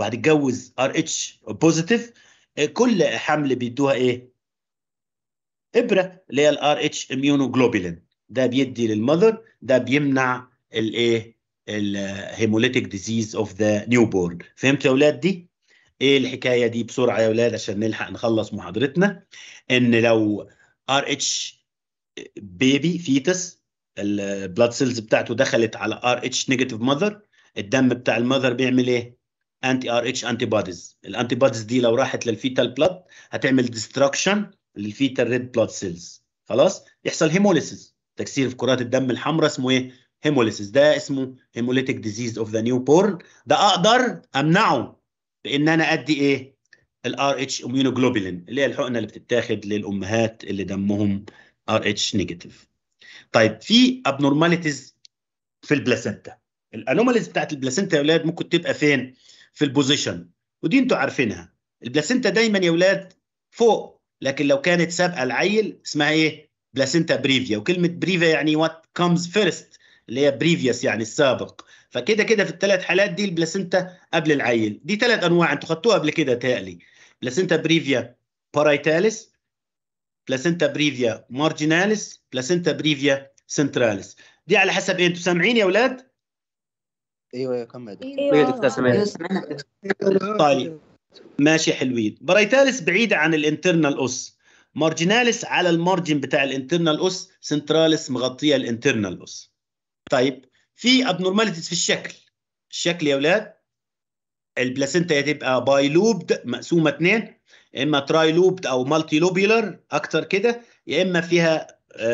وهتتجوز ار اتش بوزيتيف كل حمل بيدوها ايه ابره اللي هي الار اتش اميونوجلوبولين ده بيدي للمذر ده بيمنع الايه الهيموليتيك ديزيز اوف ذا نيو بورن فهمتوا يا اولاد دي ايه الحكايه دي بسرعه يا اولاد عشان نلحق نخلص محاضرتنا ان لو ار اتش بيبي فيتس البلاد سيلز بتاعته دخلت على ار اتش نيجاتيف ماذر الدم بتاع المذر بيعمل ايه انتي ار اتش انتي بوديز الانتي بوديز دي لو راحت للفيتال بلاد هتعمل ديستراكشن للفيتال ريد بلاد سيلز خلاص يحصل هيموليسيس تكسير في كرات الدم الحمراء اسمه ايه هيموليسيس ده اسمه هيموليتيك ديزيز اوف ذا نيو بورن ده اقدر امنعه بان انا ادي ايه الار اتش اميونوجلوبولين اللي هي الحقنه اللي بتتاخد للامهات اللي دمهم ار اتش نيجاتيف طيب في ابنورماليتيز في البلاسنتا الانوماليز بتاعت البلاسنتا يا اولاد ممكن تبقى فين في البوزيشن ودي انتوا عارفينها البلاسنتا دايما يا اولاد فوق لكن لو كانت سابقه العيل اسمها ايه بلاسنتا بريفيا وكلمه بريفيا يعني وات كومز فيرست اللي هي بريفيوس يعني السابق فكده كده في الثلاث حالات دي البلاسنتا قبل العيل دي ثلاث انواع انتوا خدتوها قبل كده تقلي بلاسنتا بريفيا بارايتاليس بلاسنتا بريفيا مارجيناليس بلاسنتا بريفيا سنتراليس دي على حسب ايه انتوا سامعين يا اولاد ايوه ايوه كمل ايوه دكتور سمعت طيب ماشي حلوين برايتاليس بعيدة عن الانترنال اوس مارجيناليس على المارجن بتاع الانترنال اوس سنتراليس مغطية الانترنال اوس طيب في ابنورماليتيز في الشكل الشكل يا اولاد البلاسنتا تبقى باي لوبد مقسومه اثنين يا اما تراي لوبد او مالتي لوبيولر اكتر كده يا اما فيها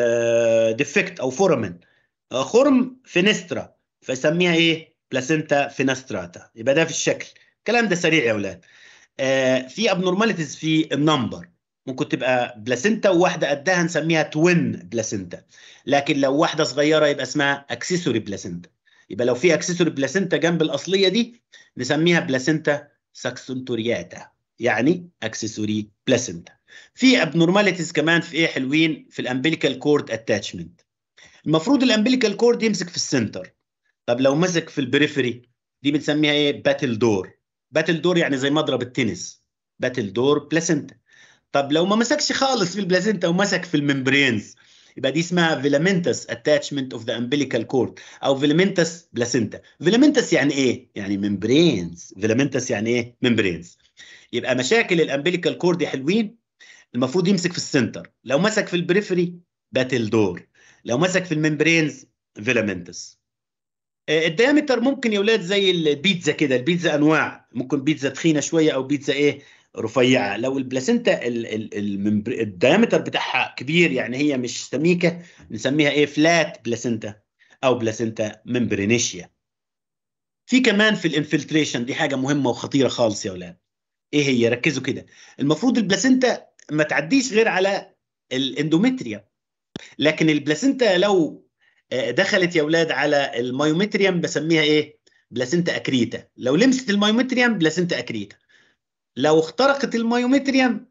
ديفكت او فورمن آه، خرم فينسترا فيسميها ايه بلاسنتا فينستراتا يبقى ده في الشكل الكلام ده سريع يا اولاد آه، في ابنورماليتيز في النمبر ممكن تبقى بلاسنتا وواحده قدها نسميها توين بلاسنتا لكن لو واحده صغيره يبقى اسمها اكسسوري بلاسنتا يبقى لو في اكسسوري بلاسنتا جنب الاصليه دي نسميها بلاسنتا ساكسونتورياتا يعني اكسسوري بلاسنتا في ابنورماليتيز كمان في ايه حلوين في الامبليكال كورد اتاتشمنت المفروض الامبليكال كورد يمسك في السنتر طب لو مسك في البريفري دي بنسميها ايه باتل دور باتل دور يعني زي مضرب التنس باتل دور بلاسنتا طب لو ما مسكش خالص في البلاسنتا ومسك في الممبرينز يبقى دي اسمها فيلامنتس اتاتشمنت اوف ذا امبليكال كورد او فيلامنتس بلاسنتا فيلامنتس يعني ايه يعني ممبرينز فيلامنتس يعني ايه ممبرينز يبقى مشاكل الامبليكال كورد حلوين المفروض يمسك في السنتر لو مسك في البريفري باتل دور لو مسك في الممبرينز فيلامنتس الديامتر ممكن يا اولاد زي البيتزا كده البيتزا انواع ممكن بيتزا تخينه شويه او بيتزا ايه رفيعه لو البلاسنتا ال ال ال الديامتر بتاعها كبير يعني هي مش سميكه نسميها ايه فلات بلاسنتا او بلاسنتا ممبرينيشيا في كمان في الانفلتريشن دي حاجه مهمه وخطيره خالص يا اولاد ايه هي ركزوا كده المفروض البلاسنتا ما تعديش غير على الاندومتريا لكن البلاسنتا لو دخلت يا اولاد على المايومتريم بسميها ايه بلاسنتا اكريتا لو لمست المايومتريم بلاسنتا اكريتا لو اخترقت المايومتريم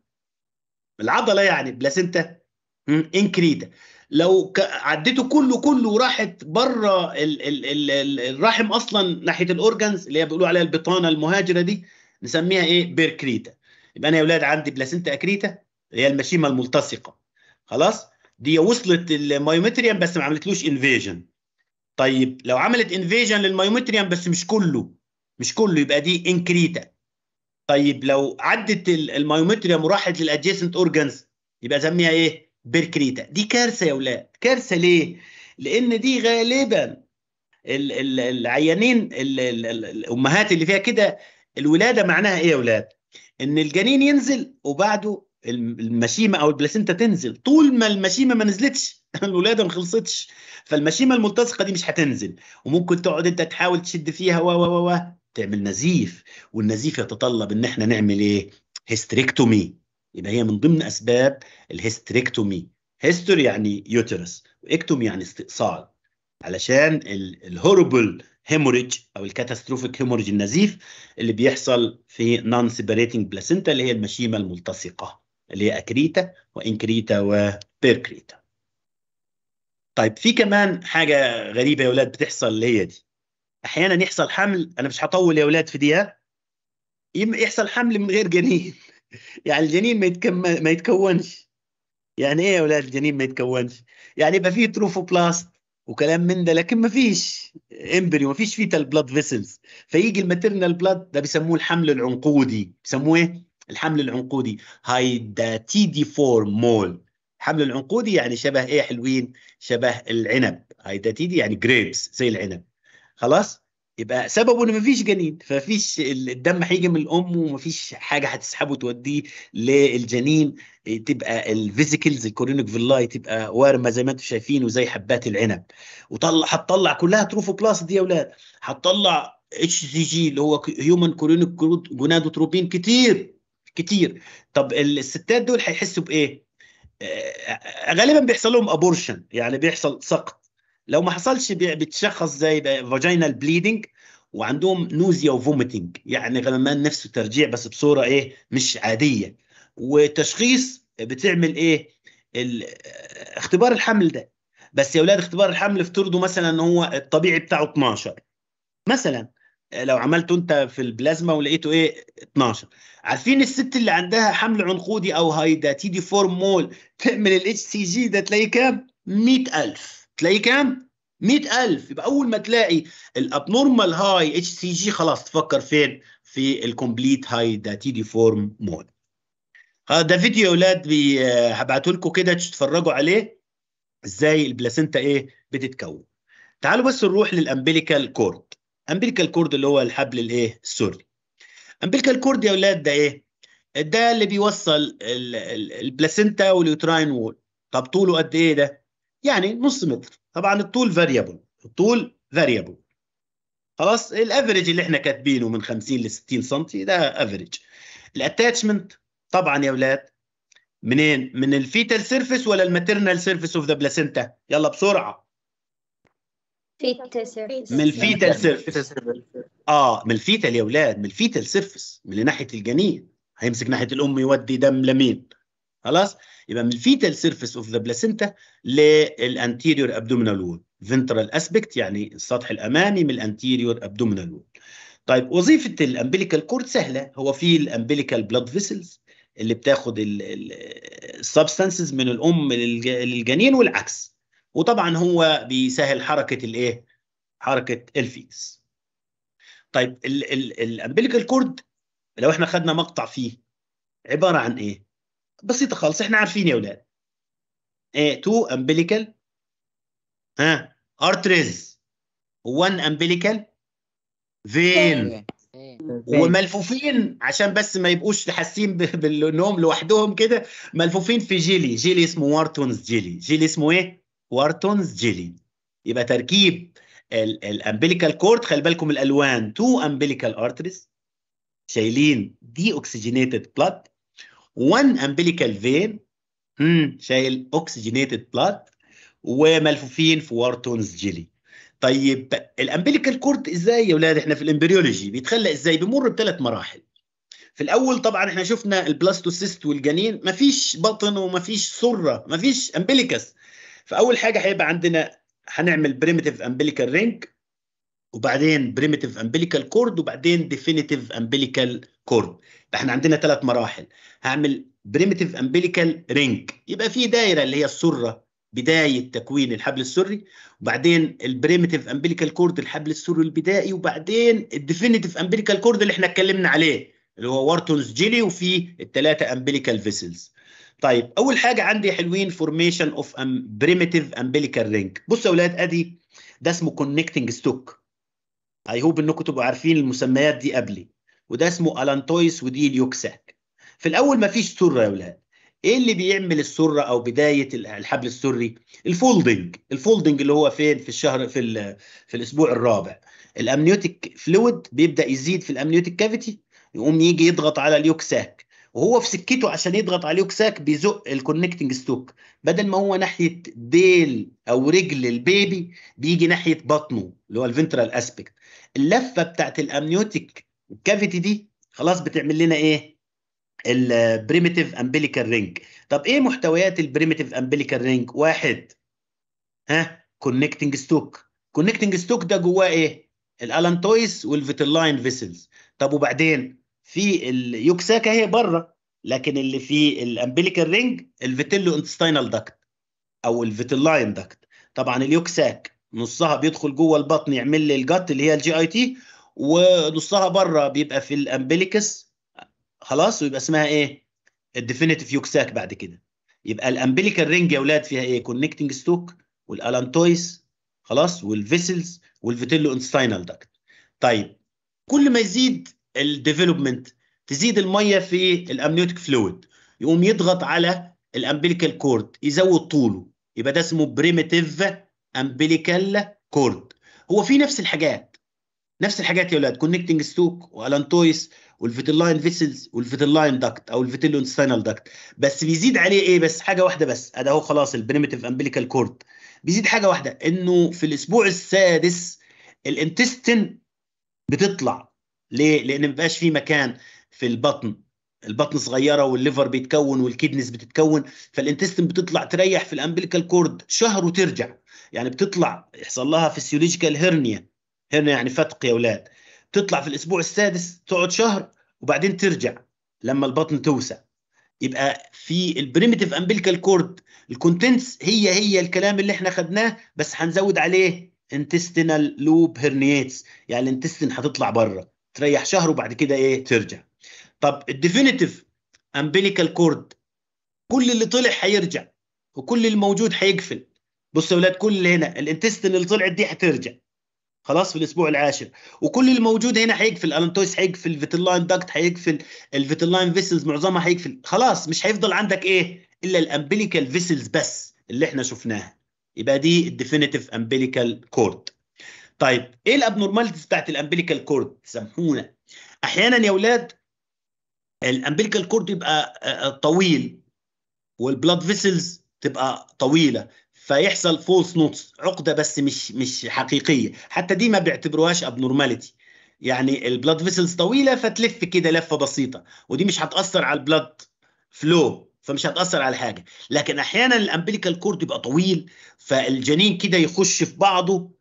العضله يعني بلاسنتا انكريتا لو عديته كله كله وراحت بره ال ال ال ال الرحم اصلا ناحيه الاورجنز اللي هي بيقولوا عليها البطانه المهاجره دي نسميها ايه بيركريتا يبقى انا يا اولاد عندي بلاسنتا اكريتا هي المشيمه الملتصقه خلاص دي وصلت المايومتريم بس ما عملتلوش انفيجن طيب لو عملت انفيجن للمايومتريم بس مش كله مش كله يبقى دي انكريتا طيب لو عدت المايومتريم وراحت للادجيسنت اورجانز يبقى سميها ايه بيركريتا دي كارثه يا اولاد كارثه ليه لان دي غالبا ال ال العيانين ال ال الامهات اللي فيها كده الولاده معناها ايه يا اولاد ان الجنين ينزل وبعده المشيمه او البلاسينتا تنزل طول ما المشيمه ما نزلتش الولاده ما خلصتش فالمشيمه الملتصقه دي مش هتنزل وممكن تقعد انت تحاول تشد فيها و و و تعمل نزيف والنزيف يتطلب ان احنا نعمل ايه هيستريكتومي يبقى هي من ضمن اسباب الهيستريكتومي هيستوري يعني يوترس واكتومي يعني استئصال علشان الهوربل هيموريج او الكاتاستروفيك هيموريج النزيف اللي بيحصل في نون سيبريتنج بلاسينتا اللي هي المشيمه الملتصقه اللي هي اكريتا وانكريتا وبيركريتا طيب في كمان حاجه غريبه يا اولاد بتحصل اللي هي دي احيانا يحصل حمل انا مش هطول يا اولاد في دي ها يحصل حمل من غير جنين يعني الجنين ما يتكم... ما يتكونش يعني ايه يا اولاد الجنين ما يتكونش يعني يبقى فيه تروفوبلاست وكلام من ده لكن ما فيش امبريو ما فيش فيتال بلاد فيسلز فيجي الماتيرنال بلاد ده بيسموه الحمل العنقودي بيسموه ايه الحمل العنقودي هايداتيدي فورم مول الحمل العنقودي يعني شبه ايه يا حلوين شبه العنب هايداتيدي يعني جريبس زي العنب خلاص يبقى سببه ان مفيش جنين فمفيش الدم هيجي من الام ومفيش حاجه هتسحبه توديه للجنين تبقى الفيزيكلز الكورينيك فيلاي تبقى وارمه زي ما انتم شايفين وزي حبات العنب وطلع هتطلع كلها تروفوبلاست دي يا اولاد هتطلع اتش سي جي اللي هو هيومن كورينيك جونادوتروبين كتير كتير طب الستات دول هيحسوا بايه؟ آه، غالبا بيحصل لهم ابورشن يعني بيحصل سقط لو ما حصلش بي- بتشخص زي فاجينال بليدنج وعندهم نوزيا وفوميتنج يعني غمان نفسه ترجيع بس بصوره ايه مش عاديه وتشخيص بتعمل ايه ال- اختبار الحمل ده بس يا اولاد اختبار الحمل افترضوا مثلا ان هو الطبيعي بتاعه 12 مثلا لو عملته انت في البلازما ولقيته ايه 12 عارفين الست اللي عندها حمل عنقودي او هايداتيدي فورم مول تعمل الاتش سي جي ده تلاقيه كام 100000 تلاقيه كام 100000 يبقى اول ما تلاقي الابنورمال هاي اتش سي جي خلاص تفكر فين في الكومبليت هايداتيدي فورم مول اه ده فيديو يا اولاد بي- آه، هبعته لكم كده تتفرجوا عليه ازاي البلاسينتا ايه بتتكون تعالوا بس نروح للامبليكال كورد امبليكال كورد اللي هو الحبل الايه السري امبليكال كورد يا اولاد ده ايه ده اللي بيوصل ال- ال- البلاسينتا واليوتراين وول طب طوله قد ايه ده يعني نص متر طبعا الطول فاريبل الطول فاريبل خلاص الافريج اللي احنا كاتبينه من 50 ل 60 سم ده افريج الاتاتشمنت طبعا يا اولاد منين من الفيتال سيرفيس ولا الماتيرنال سيرفيس اوف ذا بلاسينتا يلا بسرعه فيتا سيرفيس من الفيتال سيرفيس اه من الفيتال يا اولاد من الفيتال سيرفيس من ناحيه الجنين هيمسك ناحيه الام يودي دم لمين خلاص يبقى من الفيتال سيرفيس اوف ذا بلاسينتا للانتيريور ابدومينال وول فنترال اسبكت يعني السطح الامامي من الانتيريور ابدومينال وول طيب وظيفه الامبليكال كورد سهله هو في الامبليكال بلاد فيسلز اللي بتاخد السبستانسز من الام للج- للجنين والعكس وطبعا هو بيسهل حركه الايه حركه الفيتس طيب الامبليكال كورد لو احنا خدنا مقطع فيه عباره عن ايه بسيطه خالص احنا عارفين يا اولاد ايه تو امبليكال ها ارتريز وان امبليكال فين وملفوفين عشان بس ما يبقوش حاسين ب- بالنوم لوحدهم كده ملفوفين في جيلي جيلي اسمه وارتونز جيلي جيلي اسمه ايه وارتونز جيلي يبقى تركيب الامبليكال كورد خلي بالكم الالوان تو امبليكال ارتريز شايلين دي اوكسجينيتد بلاد 1 امبليكال فين شايل اوكسجينيتد بلاد وملفوفين في وارتونز جيلي طيب الامبليكال كورد ازاي يا اولاد احنا في الامبريولوجي بيتخلق ازاي بيمر بثلاث مراحل في الاول طبعا احنا شفنا البلاستوسيست والجنين مفيش بطن ومفيش سره مفيش امبليكس فاول حاجه هيبقى عندنا هنعمل بريمتيف امبليكال رينج وبعدين بريمتيف امبليكال كورد وبعدين ديفينيتيف امبليكال كورد احنا عندنا ثلاث مراحل هعمل بريمتيف امبليكال رينج يبقى في دايره اللي هي السره بدايه تكوين الحبل السري وبعدين البريمتيف امبليكال كورد الحبل السري البدائي وبعدين الديفينيتيف امبليكال كورد اللي احنا اتكلمنا عليه اللي هو وارتونز جيلي وفي الثلاثه امبليكال فيسلز طيب اول حاجه عندي يا حلوين فورميشن اوف بريمتيف امبليكال رينج بصوا يا اولاد ادي ده اسمه كونكتنج ستوك اي هوب انكم تبقوا عارفين المسميات دي قبلي وده اسمه الانتويس ودي اليوكساك في الاول ما فيش سره يا اولاد ايه اللي بيعمل السره او بدايه الحبل السري الفولدنج الفولدنج اللي هو فين في الشهر في ال- في الاسبوع الرابع الامنيوتيك فلويد بيبدا يزيد في الامنيوتيك كافيتي يقوم يجي يضغط على اليوكساك وهو في سكته عشان يضغط على اليوكساك بيزق الكونكتنج ستوك بدل ما هو ناحيه ديل او رجل البيبي بيجي ناحيه بطنه اللي هو الفنترال اسبكت اللفه بتاعت الامنيوتيك كافيتي دي خلاص بتعمل لنا ايه البريمتيف امبليكال رينج طب ايه محتويات البريمتيف امبليكال رينج واحد ها كونكتنج ستوك كونكتنج ستوك ده جواه ايه الالانتويس والفيتلاين فيسلز طب وبعدين في اليوكساكا هي بره لكن اللي في الامبليكال رينج الفيتيلو انتستينال داكت او الفيتيلاين داكت طبعا اليوكساك نصها بيدخل جوه البطن يعمل لي الجت اللي هي الجي اي تي ونصها بره بيبقى في الامبليكس خلاص ويبقى اسمها ايه الديفينيتيف يوكساك بعد كده يبقى الامبليكال رينج يا اولاد فيها ايه كونكتنج ستوك والالانتويس خلاص والفيسلز والفيتيلو انستينال داكت طيب كل ما يزيد الديفلوبمنت تزيد الميه في الامنيوتيك فلويد يقوم يضغط على الامبليكال كورد يزود طوله يبقى ده اسمه بريميتيف امبليكال كورد هو في نفس الحاجات نفس الحاجات يا اولاد كونكتنج ستوك والانتويس والفيتيلاين فيسلز والفيتيلاين داكت او الفيتيلو انستينال داكت بس بيزيد عليه ايه بس حاجه واحده بس ادي اهو خلاص البريميتيف امبليكال كورد بيزيد حاجه واحده انه في الاسبوع السادس الانتستين بتطلع ليه؟ لان ما بيبقاش في مكان في البطن البطن صغيره والليفر بيتكون والكدنس بتتكون فالانتستين بتطلع تريح في الامبليكال كورد شهر وترجع يعني بتطلع يحصل لها فيسيولوجيكال هيرنيا هيرنيا يعني فتق يا اولاد تطلع في الاسبوع السادس تقعد شهر وبعدين ترجع لما البطن توسع يبقى في البريميتيف امبليكال كورد الكونتنتس هي هي الكلام اللي احنا خدناه بس هنزود عليه انتستينال لوب هيرنيتس يعني الانتستين هتطلع بره تريح شهر وبعد كده ايه ترجع طب الديفينيتيف امبليكال كورد كل اللي طلع هيرجع وكل الموجود هيقفل بصوا يا اولاد كل اللي هنا الانتستين اللي طلعت دي هترجع خلاص في الاسبوع العاشر وكل اللي موجود هنا هيقفل الانتويس هيقفل الفيتلاين داكت هيقفل الفيتلاين فيسلز معظمها هيقفل خلاص مش هيفضل عندك ايه الا الامبليكال فيسلز بس اللي احنا شفناها يبقى دي الديفينيتيف امبليكال كورد طيب ايه الابنورماليتيز بتاعت الامبليكال كورد سامحونا احيانا يا اولاد الامبليكال كورد يبقى آه، طويل والبلاد فيسلز تبقى طويله فيحصل فولس نوتس عقده بس مش مش حقيقيه حتى دي ما بيعتبروهاش ابنورماليتي يعني البلاد فيسلز طويله فتلف كده لفه بسيطه ودي مش هتاثر على البلاد فلو فمش هتاثر على حاجه لكن احيانا الامبليكال كورد يبقى طويل فالجنين كده يخش في بعضه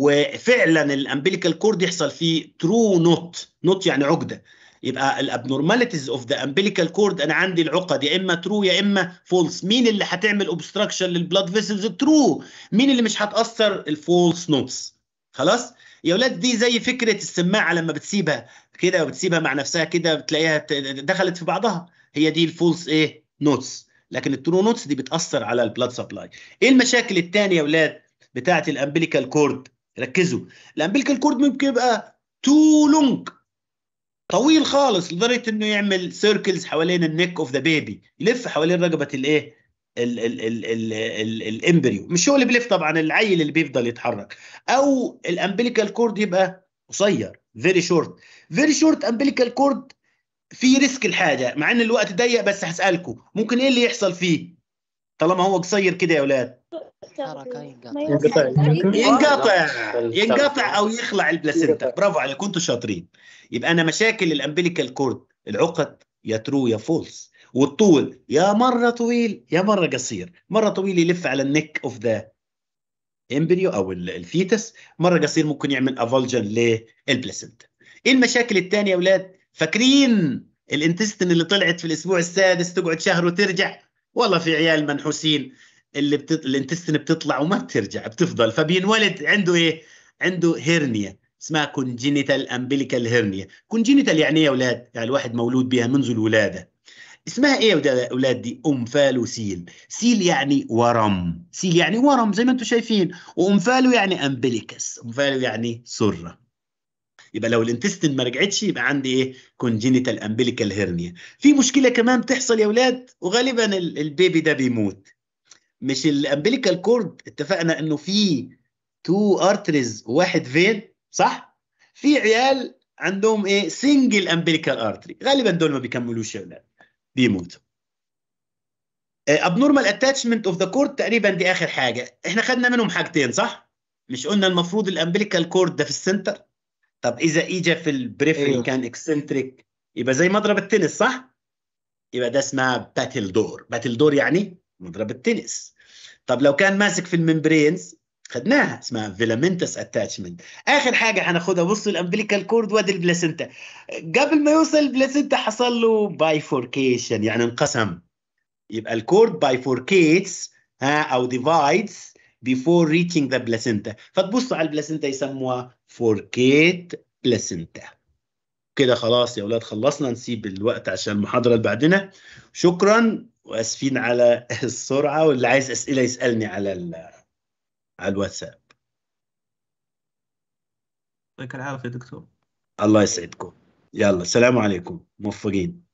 وفعلا الامبليكال كورد يحصل فيه ترو نوت نوت يعني عقده يبقى الابنورماليتيز اوف ذا امبليكال كورد انا عندي العقد يا اما ترو يا اما فولس مين اللي هتعمل اوبستراكشن للبلاد فيسلز ترو مين اللي مش هتاثر الفولس نوتس خلاص يا اولاد دي زي فكره السماعه لما بتسيبها كده وبتسيبها مع نفسها كده بتلاقيها ت- دخلت في بعضها هي دي الفولس ايه نوتس لكن الترو نوتس دي بتاثر على البلاد سبلاي ايه المشاكل الثانيه يا اولاد بتاعه الامبليكال كورد ركزوا الامبليكال كورد ممكن يبقى تو لونج طويل خالص لدرجه انه يعمل سيركلز حوالين النك اوف ذا بيبي يلف حوالين رقبه الايه ال- ال- ال- ال- ال- الامبريو مش هو اللي بيلف طبعا العيل اللي بيفضل يتحرك او الامبليكال كورد يبقى قصير فيري شورت فيري شورت امبليكال كورد في ريسك الحاجه مع ان الوقت ضيق بس هسالكم ممكن ايه اللي يحصل فيه طالما هو قصير كده يا اولاد حركة ينقطع. ما ينقطع. ينقطع. ينقطع لا. ينقطع او يخلع البلاسينتا برافو عليك كنتوا شاطرين يبقى انا مشاكل الامبليكال كورد العقد يا ترو يا فولس والطول يا مره طويل يا مره قصير مره طويل يلف على النك اوف ذا امبريو او ال- الفيتس مره قصير ممكن يعمل افولجن للبلاسينتا ايه المشاكل الثانيه يا اولاد فاكرين الانتستين اللي طلعت في الاسبوع السادس تقعد شهر وترجع والله في عيال منحوسين اللي بتط... الانتستين بتطلع وما بترجع بتفضل فبينولد عنده ايه عنده هيرنيا اسمها كونجينيتال امبليكال هيرنيا كونجينيتال يعني ايه يا اولاد يعني الواحد مولود بها منذ الولاده اسمها ايه يا اولاد دي امفالو سيل سيل يعني ورم سيل يعني ورم زي ما انتم شايفين وامفالو يعني امبليكس امفالو يعني سره يبقى لو الانتستين ما رجعتش يبقى عندي ايه كونجينيتال امبليكال هيرنيا في مشكله كمان بتحصل يا اولاد وغالبا ال- البيبي ده بيموت مش الامبليكال كورد اتفقنا انه في تو ارتريز وواحد فين صح في عيال عندهم ايه سنجل امبليكال ارتري غالبا دول ما بيكملوش يا اولاد بيموتوا ابنورمال اتاتشمنت اوف ذا كورد تقريبا دي اخر حاجه احنا خدنا منهم حاجتين صح مش قلنا المفروض الامبليكال كورد ده في السنتر طب اذا اجى في البريفري أيوه. كان اكسنتريك يبقى زي مضرب التنس صح يبقى ده اسمها باتل دور باتل دور يعني مضرب التنس طب لو كان ماسك في الممبرينز خدناها اسمها فيلامنتس اتاتشمنت اخر حاجه هناخدها بصوا الامبليكال كورد وادي البلاسينتا قبل ما يوصل البلاسينتا حصل له بايفوركيشن يعني انقسم يبقى الكورد بايفوركيتس ها او ديفايدز before reaching the placenta فتبصوا على البلاسينتا يسموها فوركيت بلاسينتا كده خلاص يا اولاد خلصنا نسيب الوقت عشان المحاضره اللي بعدنا شكرا واسفين على السرعه واللي عايز اسئله يسالني على ال- على الواتساب يعطيك العافيه دكتور الله يسعدكم يلا السلام عليكم موفقين